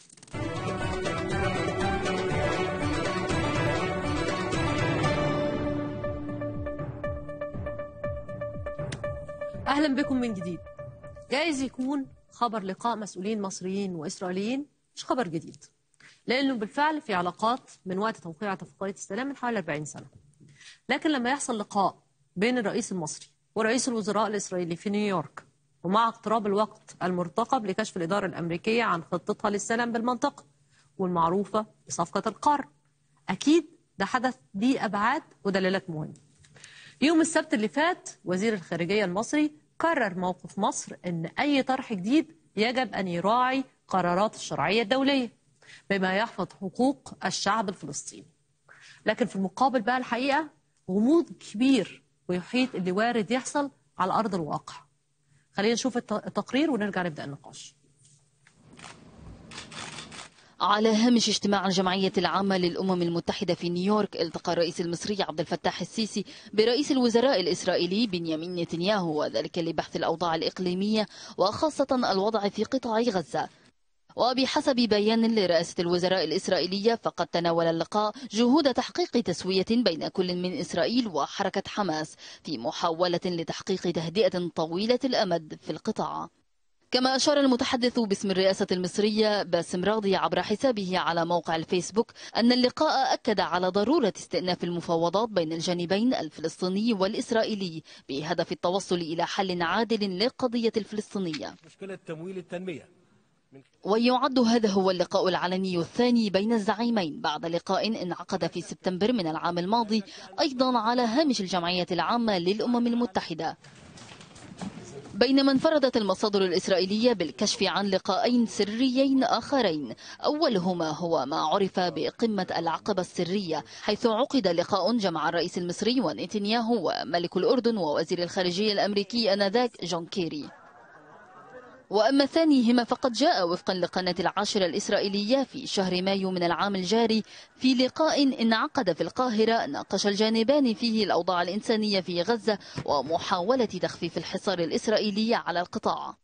اهلا بكم من جديد جايز يكون خبر لقاء مسؤولين مصريين واسرائيليين مش خبر جديد لانه بالفعل في علاقات من وقت توقيع اتفاقيه السلام من حوالي 40 سنه لكن لما يحصل لقاء بين الرئيس المصري ورئيس الوزراء الاسرائيلي في نيويورك ومع اقتراب الوقت المرتقب لكشف الاداره الامريكيه عن خطتها للسلام بالمنطقه والمعروفه بصفقه القرن اكيد ده حدث ليه ابعاد ودلالات مهمه يوم السبت اللي فات وزير الخارجية المصري قرر موقف مصر أن أي طرح جديد يجب أن يراعي قرارات الشرعية الدولية بما يحفظ حقوق الشعب الفلسطيني لكن في المقابل بقى الحقيقة غموض كبير ويحيط اللي وارد يحصل على أرض الواقع خلينا نشوف الت- التقرير ونرجع نبدأ النقاش على هامش اجتماع الجمعية العامة للأمم المتحدة في نيويورك التقى الرئيس المصري عبد الفتاح السيسي برئيس الوزراء الإسرائيلي بنيامين نتنياهو وذلك لبحث الأوضاع الإقليمية وخاصة الوضع في قطاع غزة وبحسب بيان لرئاسة الوزراء الإسرائيلية فقد تناول اللقاء جهود تحقيق تسوية بين كل من إسرائيل وحركة حماس في محاولة لتحقيق تهدئة طويلة الأمد في القطاع كما أشار المتحدث باسم الرئاسة المصرية باسم راضي عبر حسابه على موقع الفيسبوك أن اللقاء أكد على ضرورة استئناف المفاوضات بين الجانبين الفلسطيني والإسرائيلي بهدف التوصل إلى حل عادل للقضية الفلسطينية مشكلة تمويل التنمية ويعد هذا هو اللقاء العلني الثاني بين الزعيمين بعد لقاء انعقد في سبتمبر من العام الماضي أيضا على هامش الجمعية العامة للأمم المتحدة بينما انفردت المصادر الإسرائيلية بالكشف عن لقاءين سريين آخرين أولهما هو ما عرف بقمة العقبة السرية حيث عقد لقاء جمع الرئيس المصري ونتنياهو وملك الأردن ووزير الخارجية الأمريكي آنذاك جون كيري وأما ثانيهما فقد جاء وفقا لقناة العاشرة الإسرائيلية في شهر مايو من العام الجاري في لقاء انعقد في القاهرة ناقش الجانبان فيه الأوضاع الإنسانية في غزة ومحاولة تخفيف الحصار الإسرائيلي على القطاع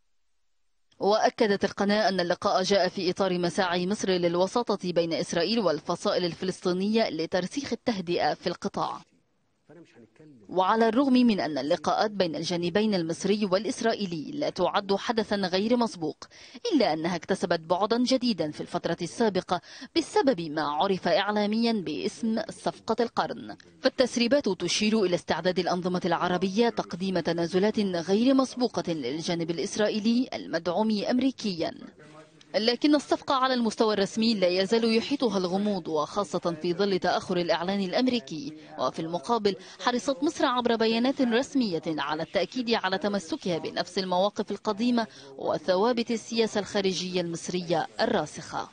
وأكدت القناة أن اللقاء جاء في إطار مساعي مصر للوساطة بين إسرائيل والفصائل الفلسطينية لترسيخ التهدئة في القطاع وعلى الرغم من أن اللقاءات بين الجانبين المصري والإسرائيلي لا تعد حدثا غير مسبوق إلا أنها اكتسبت بعدا جديدا في الفترة السابقة بسبب ما عرف إعلاميا باسم صفقة القرن فالتسريبات تشير إلى استعداد الأنظمة العربية تقديم تنازلات غير مسبوقة للجانب الإسرائيلي المدعوم أمريكيا لكن الصفقة على المستوى الرسمي لا يزال يحيطها الغموض وخاصة في ظل تأخر الإعلان الأمريكي وفي المقابل حرصت مصر عبر بيانات رسمية على التأكيد على تمسكها بنفس المواقف القديمة وثوابت السياسة الخارجية المصرية الراسخة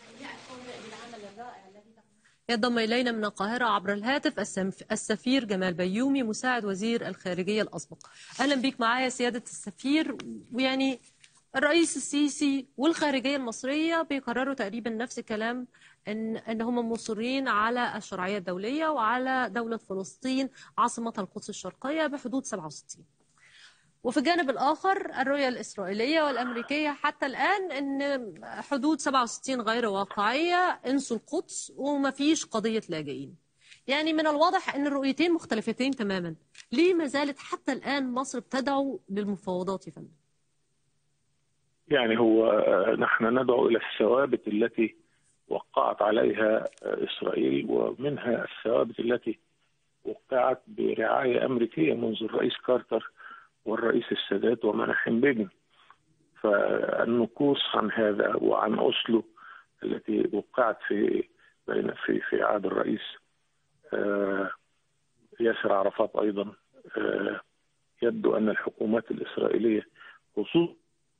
ينضم إلينا من القاهرة عبر الهاتف السفير جمال بيومي مساعد وزير الخارجية الأسبق أهلا بك معايا سيادة السفير ويعني الرئيس السيسي والخارجية المصرية بيقرروا تقريبا نفس الكلام ان ان هم مصرين على الشرعيه الدوليه وعلى دوله فلسطين عاصمتها القدس الشرقيه بحدود 67 وفي الجانب الآخر الرؤية الإسرائيلية والأمريكية حتى الآن أن حدود 67 غير واقعية انسوا القدس وما فيش قضية لاجئين يعني من الواضح أن الرؤيتين مختلفتين تماما ليه ما زالت حتى الآن مصر بتدعو للمفاوضات يا فندم يعني هو نحن ندعو إلى الثوابت التي وقعت عليها إسرائيل ومنها الثوابت التي وقعت برعاية أمريكية منذ الرئيس كارتر والرئيس السادات ومناحم بيجن فالنكوص عن هذا وعن أسلو التي وقعت في بين في في عهد الرئيس ياسر عرفات أيضا يبدو أن الحكومات الإسرائيلية خصوصا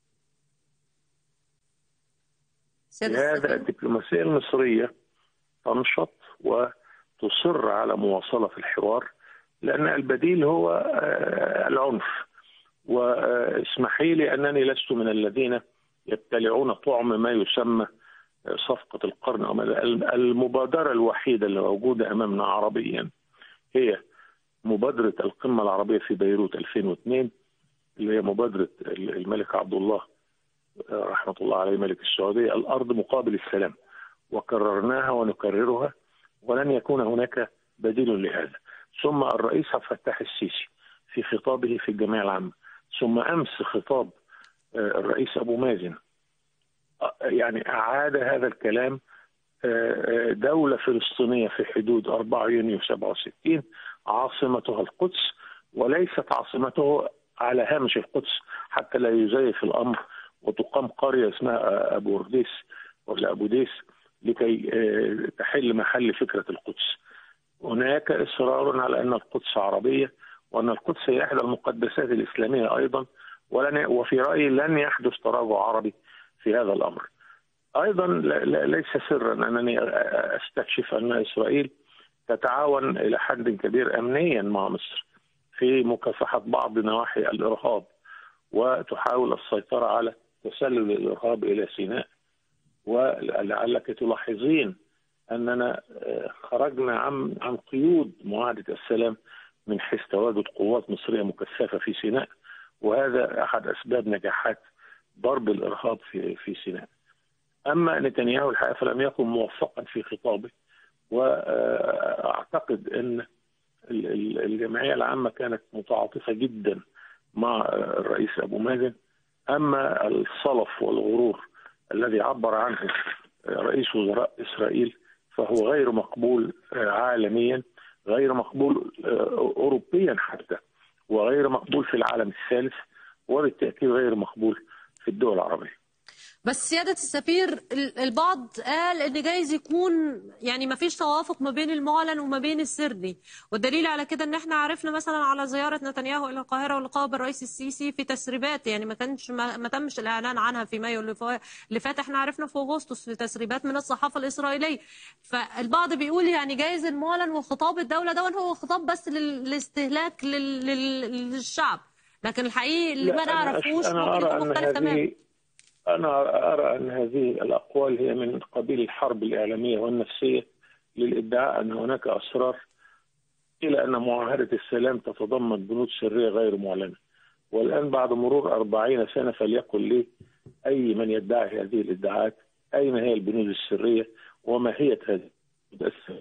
هذا الدبلوماسية المصرية تنشط وتصر على مواصلة الحوار لأن البديل هو العنف واسمحي لي أنني لست من الذين يبتلعون طعم ما يسمى صفقة القرن أو المبادرة الوحيدة اللي موجودة أمامنا عربيا هي مبادرة القمة العربية في بيروت 2002 اللي هي مبادرة الملك عبد الله رحمة الله عليه ملك السعودية الأرض مقابل السلام وكررناها ونكررها ولن يكون هناك بديل لهذا ثم الرئيس عبد الفتاح السيسي في خطابه في الجمعية العامة ثم أمس خطاب الرئيس أبو مازن يعني أعاد هذا الكلام دولة فلسطينية في حدود 4 يونيو 67 عاصمتها القدس وليست عاصمته على هامش القدس حتى لا يزيف الأمر وتقام قرية اسمها أبو رديس ولا أبو ديس لكي تحل محل فكرة القدس هناك إصرار على أن القدس عربية وأن القدس هي إحدى المقدسات الإسلامية أيضا ولن وفي رأيي لن يحدث تراجع عربي في هذا الأمر أيضا ليس سرا أنني أستكشف أن إسرائيل تتعاون إلى حد كبير أمنيا مع مصر في مكافحة بعض نواحي الإرهاب وتحاول السيطرة على تسلل الإرهاب إلى سيناء ولعلك تلاحظين أننا خرجنا عن عن قيود معاهدة السلام من حيث تواجد قوات مصرية مكثفة في سيناء وهذا أحد أسباب نجاحات ضرب الإرهاب في في سيناء. أما نتنياهو الحقيقة فلم يكن موفقا في خطابه وأعتقد أن الجمعية العامة كانت متعاطفة جدا مع الرئيس أبو مازن أما الصلف والغرور الذي عبر عنه رئيس وزراء إسرائيل فهو غير مقبول عالميا غير مقبول أوروبيا حتى وغير مقبول في العالم الثالث وبالتأكيد غير مقبول في الدول العربية بس سيادة السفير البعض قال ان جايز يكون يعني ما فيش توافق ما بين المعلن وما بين السري والدليل على كده ان احنا عرفنا مثلا على زيارة نتنياهو الى القاهرة ولقاء بالرئيس السيسي في تسريبات يعني ما كانش ما, ما تمش الاعلان عنها في مايو اللي فات احنا عرفنا في اغسطس في تسريبات من الصحافة الاسرائيلية فالبعض بيقول يعني جايز المعلن وخطاب الدولة ده هو خطاب بس للاستهلاك للشعب لكن الحقيقي اللي ما نعرفوش ممكن يكون مختلف تماما أنا أرى أن هذه الأقوال هي من قبيل الحرب الإعلامية والنفسية للإدعاء أن هناك أسرار إلى أن معاهدة السلام تتضمن بنود سرية غير معلنة والآن بعد مرور أربعين سنة فليقل لي أي من يدعي هذه الإدعاءات أين هي البنود السرية وماهية هذه البنود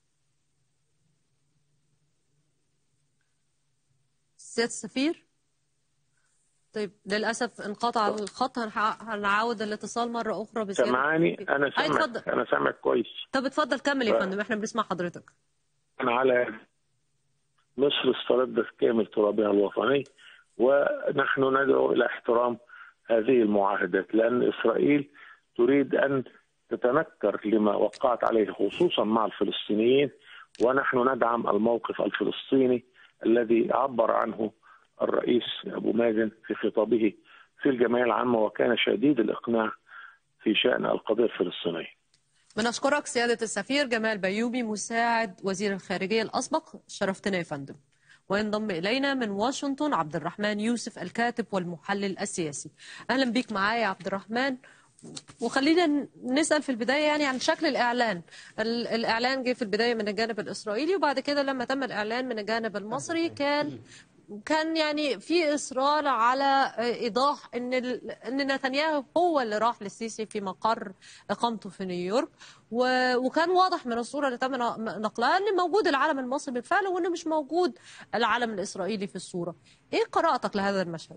سيادة السفير طيب للاسف انقطع الخط هنعاود الاتصال مره اخرى بزياده سامعاني انا سامعك انا سامعك كويس طب اتفضل كمل يا فندم احنا بنسمع حضرتك انا على مصر استردت كامل ترابها الوطني ونحن ندعو الى احترام هذه المعاهدات لان اسرائيل تريد ان تتنكر لما وقعت عليه خصوصا مع الفلسطينيين ونحن ندعم الموقف الفلسطيني الذي عبر عنه الرئيس ابو مازن في خطابه في الجمعيه العامه وكان شديد الاقناع في شان القضيه الفلسطينيه. بنشكرك سيادة السفير جمال بيومي مساعد وزير الخارجية الأسبق شرفتنا يا فندم وينضم إلينا من واشنطن عبد الرحمن يوسف الكاتب والمحلل السياسي أهلا بيك معايا يا عبد الرحمن وخلينا نسأل في البداية يعني عن شكل الإعلان ال- الإعلان جه في البداية من الجانب الإسرائيلي وبعد كده لما تم الإعلان من الجانب المصري كان كان يعني في اصرار على ايضاح ان ال- ان نتنياهو هو اللي راح للسيسي في مقر اقامته في نيويورك و- وكان واضح من الصوره اللي تم نقلها ان موجود العلم المصري بالفعل وانه مش موجود العلم الاسرائيلي في الصوره. ايه قراءتك لهذا المشهد؟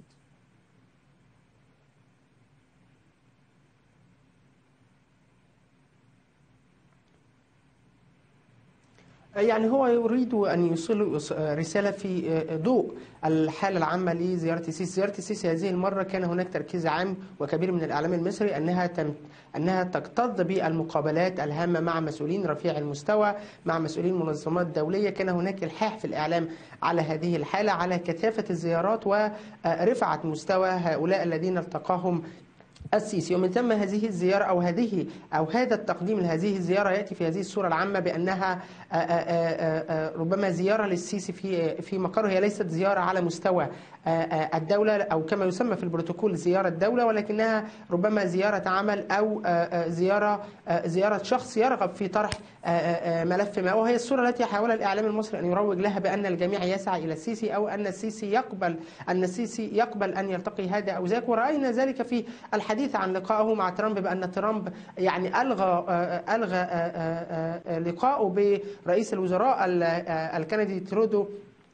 يعني هو يريد أن يوصل رسالة في ضوء الحالة العامة لزيارة السيسي زيارة السيسي هذه المرة كان هناك تركيز عام وكبير من الإعلام المصري أنها تم أنها تكتظ بالمقابلات الهامة مع مسؤولين رفيع المستوى مع مسؤولين منظمات دولية كان هناك إلحاح في الإعلام على هذه الحالة على كثافة الزيارات ورفعة مستوى هؤلاء الذين التقاهم السيسي ومن ثم هذه الزيارة أو هذه أو هذا التقديم لهذه الزيارة يأتي في هذه الصورة العامة بأنها آه، آه، آه، آه، ربما زيارة للسيسي في في مقره هي ليست زيارة على مستوى آه، آه، الدولة أو كما يسمى في البروتوكول زيارة دولة ولكنها ربما زيارة عمل أو آه، آه، زيارة آه، زيارة شخص يرغب في طرح آه، آه، آه، ملف ما وهي الصورة التي حاول الإعلام المصري أن يروج لها بأن الجميع يسعى إلى السيسي أو أن السيسي يقبل أن السيسي يقبل أن يلتقي هذا أو ذاك ورأينا ذلك في الحديث عن لقائه مع ترامب بأن ترامب يعني ألغى آه، ألغى آه، آه، آه، لقائه برئيس الوزراء ال- آه، الكندي ترودو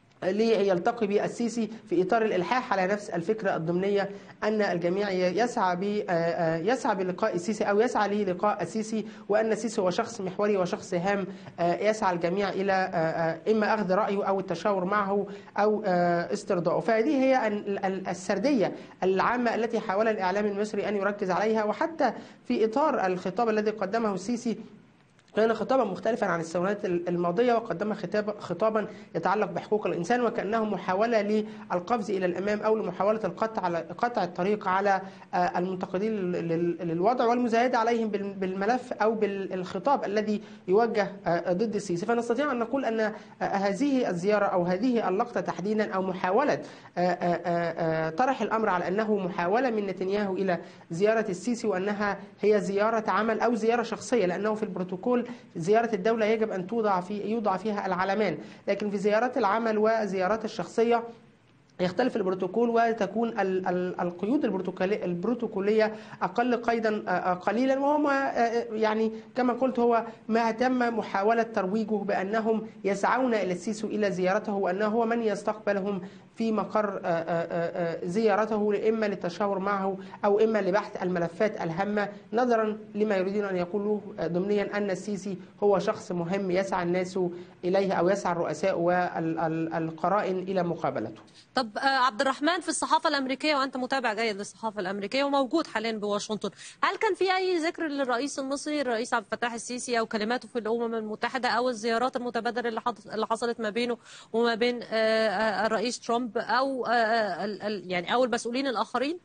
ليلتقي بالسيسي في اطار الالحاح على نفس الفكره الضمنيه ان الجميع يسعى ب يسعى بلقاء السيسي او يسعى للقاء السيسي وان السيسي هو شخص محوري وشخص هام يسعى الجميع الى اما اخذ رايه او التشاور معه او استرضائه فهذه هي ال- ال- السرديه العامه التي حاول الاعلام المصري ان يركز عليها وحتى في اطار الخطاب الذي قدمه السيسي كان خطابا مختلفا عن السنوات الماضية وقدم خطاب خطابا يتعلق بحقوق الإنسان وكأنه محاولة للقفز إلى الأمام أو لمحاولة القطع على قطع الطريق على آه، المنتقدين لل- لل- للوضع والمزايدة عليهم بال- بالملف أو بالخطاب الذي يوجه آه، ضد السيسي فنستطيع أن نقول أن آه، هذه الزيارة أو هذه اللقطة تحديدا أو محاولة آه، آه، آه، طرح الأمر على أنه محاولة من نتنياهو إلى زيارة السيسي وأنها هي زيارة عمل أو زيارة شخصية لأنه في البروتوكول زيارة الدولة يجب أن توضع في يوضع فيها العلمان لكن في زيارات العمل وزيارات الشخصية يختلف البروتوكول وتكون ال- ال- القيود البروتوكولية البروتوكولية أقل قيدا آه، قليلا وهو ما آه، يعني كما قلت هو ما تم محاولة ترويجه بأنهم يسعون إلى السيسي إلى زيارته وأنه هو من يستقبلهم في مقر آه، آه، آه، زيارته إما للتشاور معه أو إما لبحث الملفات الهامة نظرا لما يريدون أن يقولوا ضمنيا أن السيسي هو شخص مهم يسعى الناس إليه أو يسعى الرؤساء والقرائن إلى مقابلته طب آه، عبد الرحمن في الصحافة الأمريكية وأنت متابع جيد للصحافة الأمريكية وموجود حاليا بواشنطن هل كان في أي ذكر للرئيس المصري الرئيس عبد الفتاح السيسي أو كلماته في الأمم المتحدة أو الزيارات المتبادلة اللي حص- اللي حصلت ما بينه وما بين آه، آه، الرئيس ترامب أو آه، آه، ال- ال- يعني أو المسؤولين الآخرين؟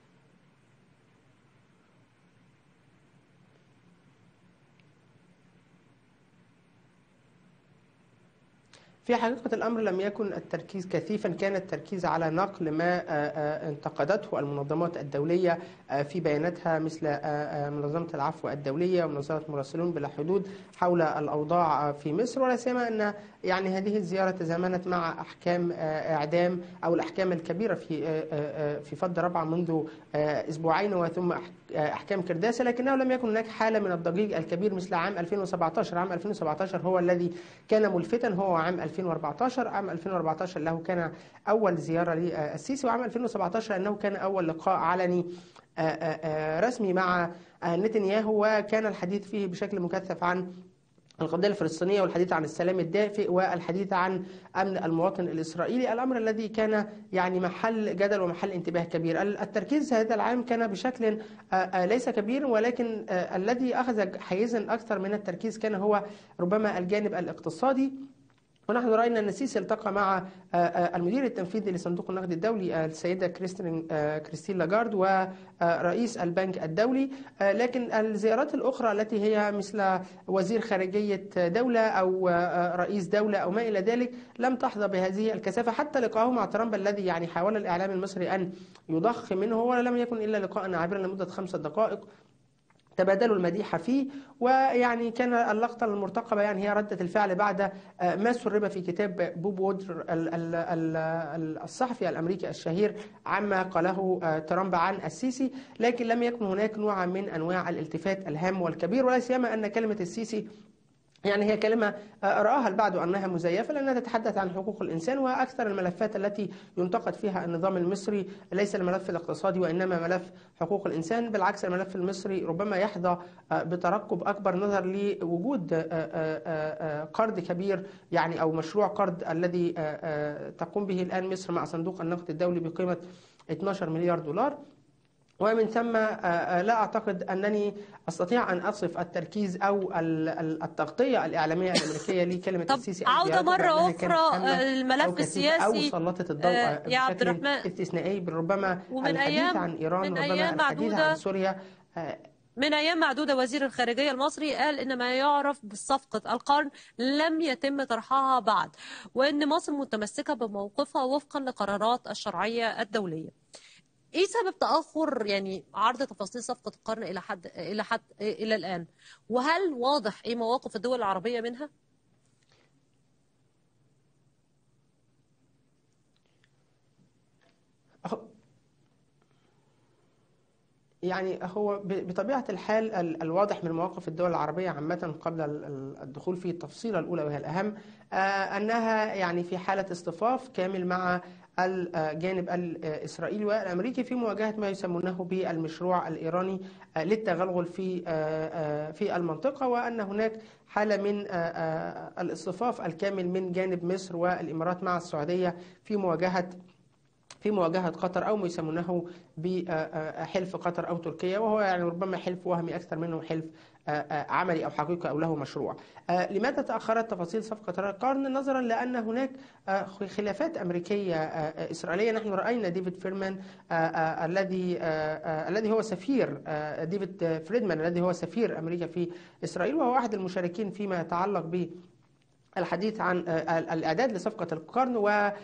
في حقيقة الأمر لم يكن التركيز كثيفا كان التركيز على نقل ما آه، آه، انتقدته المنظمات الدولية آه، في بياناتها مثل آه، آه، منظمة العفو الدولية ومنظمة مراسلون بلا حدود حول الأوضاع آه، في مصر ولا سيما أن يعني هذه الزيارة تزامنت مع أحكام آه، إعدام أو الأحكام الكبيرة في آه، آه، في فض ربعة منذ آه، أسبوعين وثم أح- آه، أحكام كرداسة لكنه لم يكن هناك حالة من الضجيج الكبير مثل عام 2017 عام 2017 هو الذي كان ملفتا هو عام 2014 عام 2014 له كان أول زيارة للسيسي وعام 2017 أنه كان أول لقاء علني آه، آه، آه، رسمي مع آه، نتنياهو وكان الحديث فيه بشكل مكثف عن القضية الفلسطينية والحديث عن السلام الدافئ والحديث عن أمن المواطن الإسرائيلي الأمر الذي كان يعني محل جدل ومحل انتباه كبير التركيز هذا العام كان بشكل ليس كبير ولكن الذي أخذ حيزا أكثر من التركيز كان هو ربما الجانب الاقتصادي ونحن رأينا أن السيسي التقى مع المدير التنفيذي لصندوق النقد الدولي السيدة كريستين كريستين لاجارد ورئيس البنك الدولي لكن الزيارات الأخرى التي هي مثل وزير خارجية دولة أو رئيس دولة أو ما إلى ذلك لم تحظى بهذه الكثافة حتى لقاءه مع ترامب الذي يعني حاول الإعلام المصري أن يضخم منه هو لم يكن إلا لقاء عابرا لمدة خمسة دقائق تبادلوا المديح فيه ويعني كان اللقطة المرتقبة يعني هي ردة الفعل بعد ما سرب في كتاب بوب وودر الصحفي الأمريكي الشهير عما قاله ترامب عن السيسي لكن لم يكن هناك نوع من أنواع الالتفات الهام والكبير ولا سيما أن كلمة السيسي يعني هي كلمة رآها البعض أنها مزيفة لأنها تتحدث عن حقوق الإنسان وأكثر الملفات التي ينتقد فيها النظام المصري ليس الملف الاقتصادي وإنما ملف حقوق الإنسان بالعكس الملف المصري ربما يحظى بترقب أكبر نظر لوجود قرض كبير يعني أو مشروع قرض الذي تقوم به الآن مصر مع صندوق النقد الدولي بقيمة 12 مليار دولار ومن ثم لا أعتقد أنني أستطيع أن أصف التركيز أو التغطية الإعلامية الأمريكية لكلمة طب السيسي عودة مرة أخرى الملف السياسي أو سلطت الضوء يا عبد بشكل الرحمن استثنائي ربما ومن الحديث أيام- عن إيران من ربما أيام الحديث معدودة عن سوريا من أيام معدودة وزير الخارجية المصري قال إن ما يعرف بصفقة القرن لم يتم طرحها بعد وإن مصر متمسكة بموقفها وفقا لقرارات الشرعية الدولية ايه سبب تاخر يعني عرض تفاصيل صفقه القرن الى حد الى حد الى الان وهل واضح ايه مواقف الدول العربيه منها أهو- يعني هو ب- بطبيعة الحال ال- الواضح من مواقف الدول العربية عامة قبل ال- ال- الدخول في التفصيلة الأولى وهي الأهم آه، أنها يعني في حالة اصطفاف كامل مع الجانب الإسرائيلي والأمريكي في مواجهة ما يسمونه بالمشروع الإيراني آه، للتغلغل في آه، آه، في المنطقة وأن هناك حالة من آه، آه، الاصطفاف الكامل من جانب مصر والإمارات مع السعودية في مواجهة في مواجهة قطر أو ما يسمونه بحلف قطر أو تركيا وهو يعني ربما حلف وهمي أكثر منه حلف آه، آه، عملي أو حقيقي أو له مشروع آه، لماذا تأخرت تفاصيل صفقة القرن نظرا لأن هناك آه، خلافات أمريكية آه، آه، إسرائيلية نحن رأينا ديفيد فيرمان آه، آه، الذي آه، آه، الذي هو سفير آه، ديفيد فريدمان الذي هو سفير أمريكا في إسرائيل وهو أحد المشاركين فيما يتعلق ب الحديث عن آه، الإعداد لصفقة القرن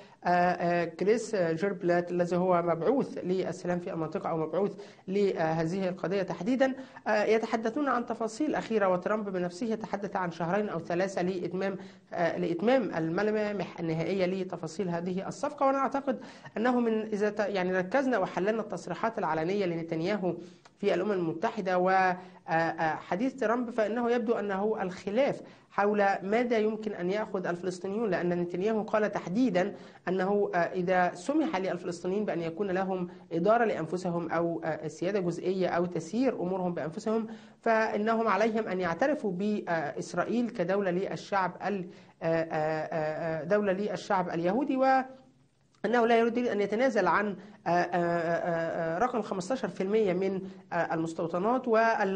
وكريس جيربلات الذي هو مبعوث للسلام في المنطقة أو مبعوث لهذه القضية تحديدا آه، يتحدثون عن تفاصيل أخيرة وترامب بنفسه يتحدث عن شهرين أو ثلاثة لإتمام آه، لإتمام الملامح النهائية لتفاصيل هذه الصفقة وأنا أعتقد أنه من إذا ت- يعني ركزنا وحللنا التصريحات العلنية لنتنياهو في الأمم المتحدة وحديث ترامب فإنه يبدو أنه الخلاف حول ماذا يمكن أن يأخذ الفلسطينيون لأن نتنياهو قال تحديدا أنه آه، إذا سمح للفلسطينيين بأن يكون لهم إدارة لأنفسهم أو آه، سيادة جزئية أو تسيير أمورهم بأنفسهم فإنهم عليهم أن يعترفوا بإسرائيل كدولة للشعب ال- آه، آه، آه، دولة للشعب اليهودي و أنه لا يريد أن يتنازل عن آه، آه، آه، آه، رقم 15% من آه، المستوطنات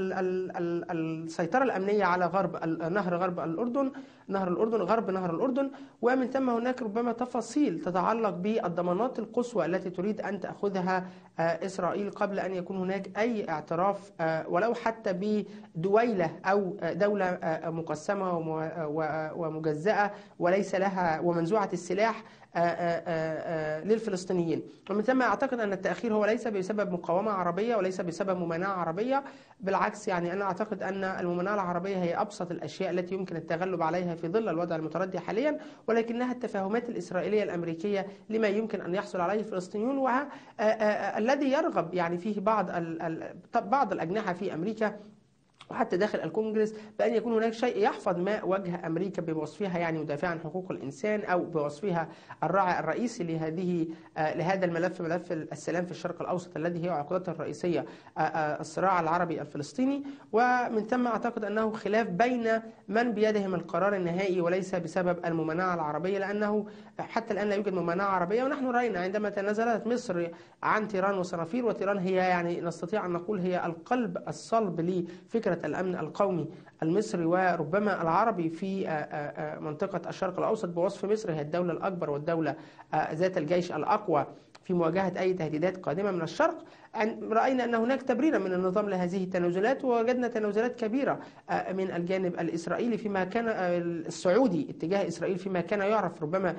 والسيطرة الأمنية على غرب ال- نهر غرب الأردن نهر الأردن غرب نهر الأردن ومن ثم هناك ربما تفاصيل تتعلق بالضمانات القصوى التي تريد أن تأخذها آه، إسرائيل قبل أن يكون هناك أي اعتراف آه، ولو حتى بدويلة أو آه، دولة آه، مقسمة وم- و- ومجزأة وليس لها ومنزوعة السلاح آه، آه، آه، للفلسطينيين ومن ثم أعتقد أن التأخير هو ليس بسبب مقاومة عربية وليس بسبب ممانعة عربية بالعكس يعني أنا أعتقد أن الممانعة العربية هي أبسط الأشياء التي يمكن التغلب عليها في ظل الوضع المتردي حاليا ولكنها التفاهمات الإسرائيلية الأمريكية لما يمكن أن يحصل عليه الفلسطينيون والذي يرغب يعني فيه بعض ال- ال- بعض الأجنحة في أمريكا وحتى داخل الكونجرس بأن يكون هناك شيء يحفظ ما وجه أمريكا بوصفها يعني مدافع عن حقوق الإنسان أو بوصفها الراعي الرئيسي لهذه آه، لهذا الملف ملف السلام في الشرق الأوسط الذي هي عقدته الرئيسية آه، آه، الصراع العربي الفلسطيني ومن ثم أعتقد أنه خلاف بين من بيدهم القرار النهائي وليس بسبب الممانعة العربية لأنه حتى الآن لا يوجد ممانعة عربية ونحن رأينا عندما تنازلت مصر عن تيران وصنافير وتيران هي يعني نستطيع أن نقول هي القلب الصلب لفكرة الأمن القومي المصري وربما العربي في آه، آه، آه، منطقة الشرق الأوسط بوصف مصر هي الدولة الأكبر والدولة آه، ذات الجيش الأقوى في مواجهة أي تهديدات قادمة من الشرق عن- رأينا أن هناك تبريرا من النظام لهذه التنازلات ووجدنا تنازلات كبيرة آه، من الجانب الإسرائيلي فيما كان آه، السعودي اتجاه إسرائيل فيما كان يعرف ربما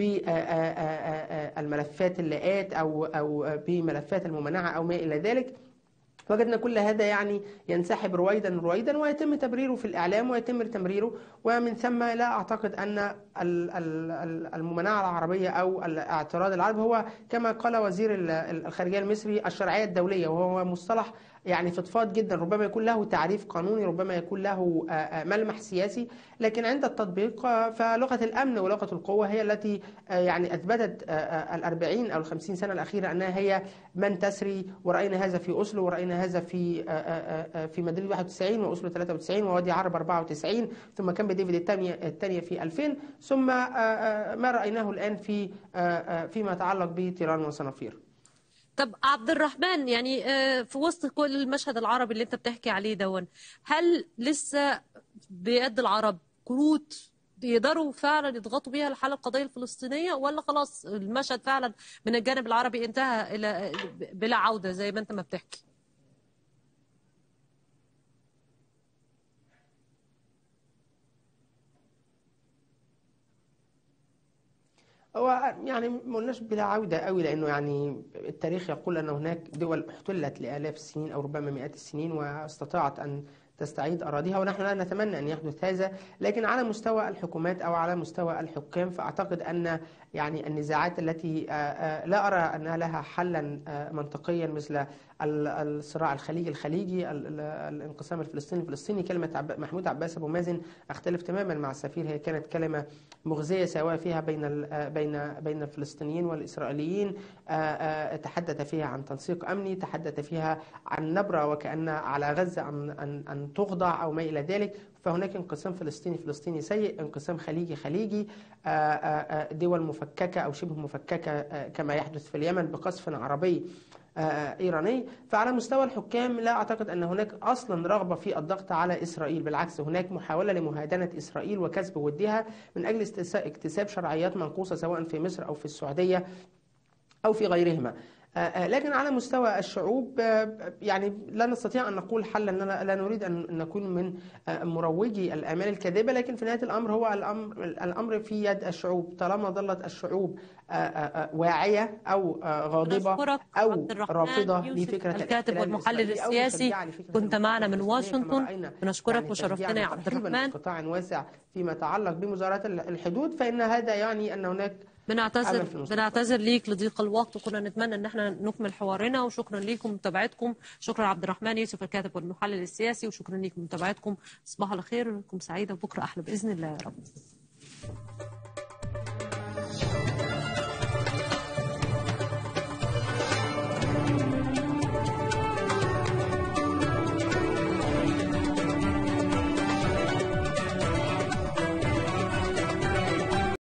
بالملفات اللاءات أو أو بملفات الممانعة أو ما إلى ذلك وجدنا كل هذا يعني ينسحب رويدا رويدا ويتم تبريره في الإعلام ويتم تمريره ومن ثم لا أعتقد أن ال- ال- ال- الممانعة العربية أو الاعتراض العربي هو كما قال وزير ال- ال- الخارجية المصري الشرعية الدولية وهو مصطلح يعني فضفاض جدا ربما يكون له تعريف قانوني ربما يكون له آه، آه، ملمح سياسي لكن عند التطبيق آه، فلغة الأمن ولغة القوة هي التي آه، يعني أثبتت آه، آه، الأربعين أو الخمسين سنة الأخيرة أنها هي من تسري ورأينا هذا في أوسلو ورأينا هذا في آه، آه، آه، في مدريد 91 وأوسلو 93 ووادي عرب 94 ثم كان بديفيد الثانية الثانية في 2000 ثم آه، آه، ما رأيناه الآن في آه، آه، فيما يتعلق بتيران وصنافير طب عبد الرحمن يعني آه، في وسط كل المشهد العربي اللي انت بتحكي عليه دون هل لسه بيد العرب كروت يقدروا فعلا يضغطوا بيها الحالة القضية الفلسطينية ولا خلاص المشهد فعلا من الجانب العربي انتهى إلى بلا عودة زي ما انت ما بتحكي هو يعني ما قلناش بلا عودة قوي لأنه يعني التاريخ يقول أن هناك دول احتلت لآلاف السنين أو ربما مئات السنين واستطاعت أن تستعيد أراضيها ونحن لا نتمنى أن يحدث هذا لكن على مستوى الحكومات أو على مستوى الحكام فأعتقد أن يعني النزاعات التي آه، آه، لا أرى أنها لها حلا آه، منطقيا مثل ال- الصراع الخليجي الخليجي ال- ال- الانقسام الفلسطيني الفلسطيني كلمة عب- محمود عباس أبو مازن أختلف تماما مع السفير هي كانت كلمة مغزية سواء فيها بين ال- آه، بين بين الفلسطينيين والإسرائيليين آه، آه، تحدث فيها عن تنسيق أمني تحدث فيها عن نبرة وكأن على غزة أن أن أن تخضع أو ما إلى ذلك فهناك انقسام فلسطيني فلسطيني سيء انقسام خليجي خليجي آه، آه، آه، دول مفككة أو شبه مفككة آه، كما يحدث في اليمن بقصف عربي آه، إيراني فعلى مستوى الحكام لا أعتقد أن هناك أصلا رغبة في الضغط على إسرائيل بالعكس هناك محاولة لمهادنة إسرائيل وكسب ودها من أجل استس- اكتساب شرعيات منقوصة سواء في مصر أو في السعودية أو في غيرهما آه، آه، لكن على مستوى الشعوب آه، يعني لا نستطيع أن نقول حلا أننا لا نريد أن نكون من آه، مروجي الآمال الكاذبة لكن في نهاية الأمر هو الأمر الأمر في يد الشعوب طالما ظلت الشعوب آه، آه، آه، واعية أو آه، غاضبة بنشكرك أو عبد الرحمن رافضة يوسف لفكرة الكاتب الاحتلال والمحلل الإسرائيلي أو السياسي مشجعة لفكرة كنت معنا من الفلسطينية كما واشنطن رأينا بنشكرك يعني وشرفتنا يا تشجيعاً عبد وترحيباً الرحمن بقطاع واسع فيما يتعلق بمزارات الحدود فإن هذا يعني أن هناك بنعتذر أمل في المستقبل. بنعتذر ليك لضيق الوقت وكنا نتمنى ان احنا نكمل حوارنا وشكرا ليكم متابعتكم شكرا عبد الرحمن يوسف الكاتب والمحلل السياسي وشكرا ليكم متابعتكم تصبحوا على خير ولكم سعيده وبكره احلى باذن الله يا رب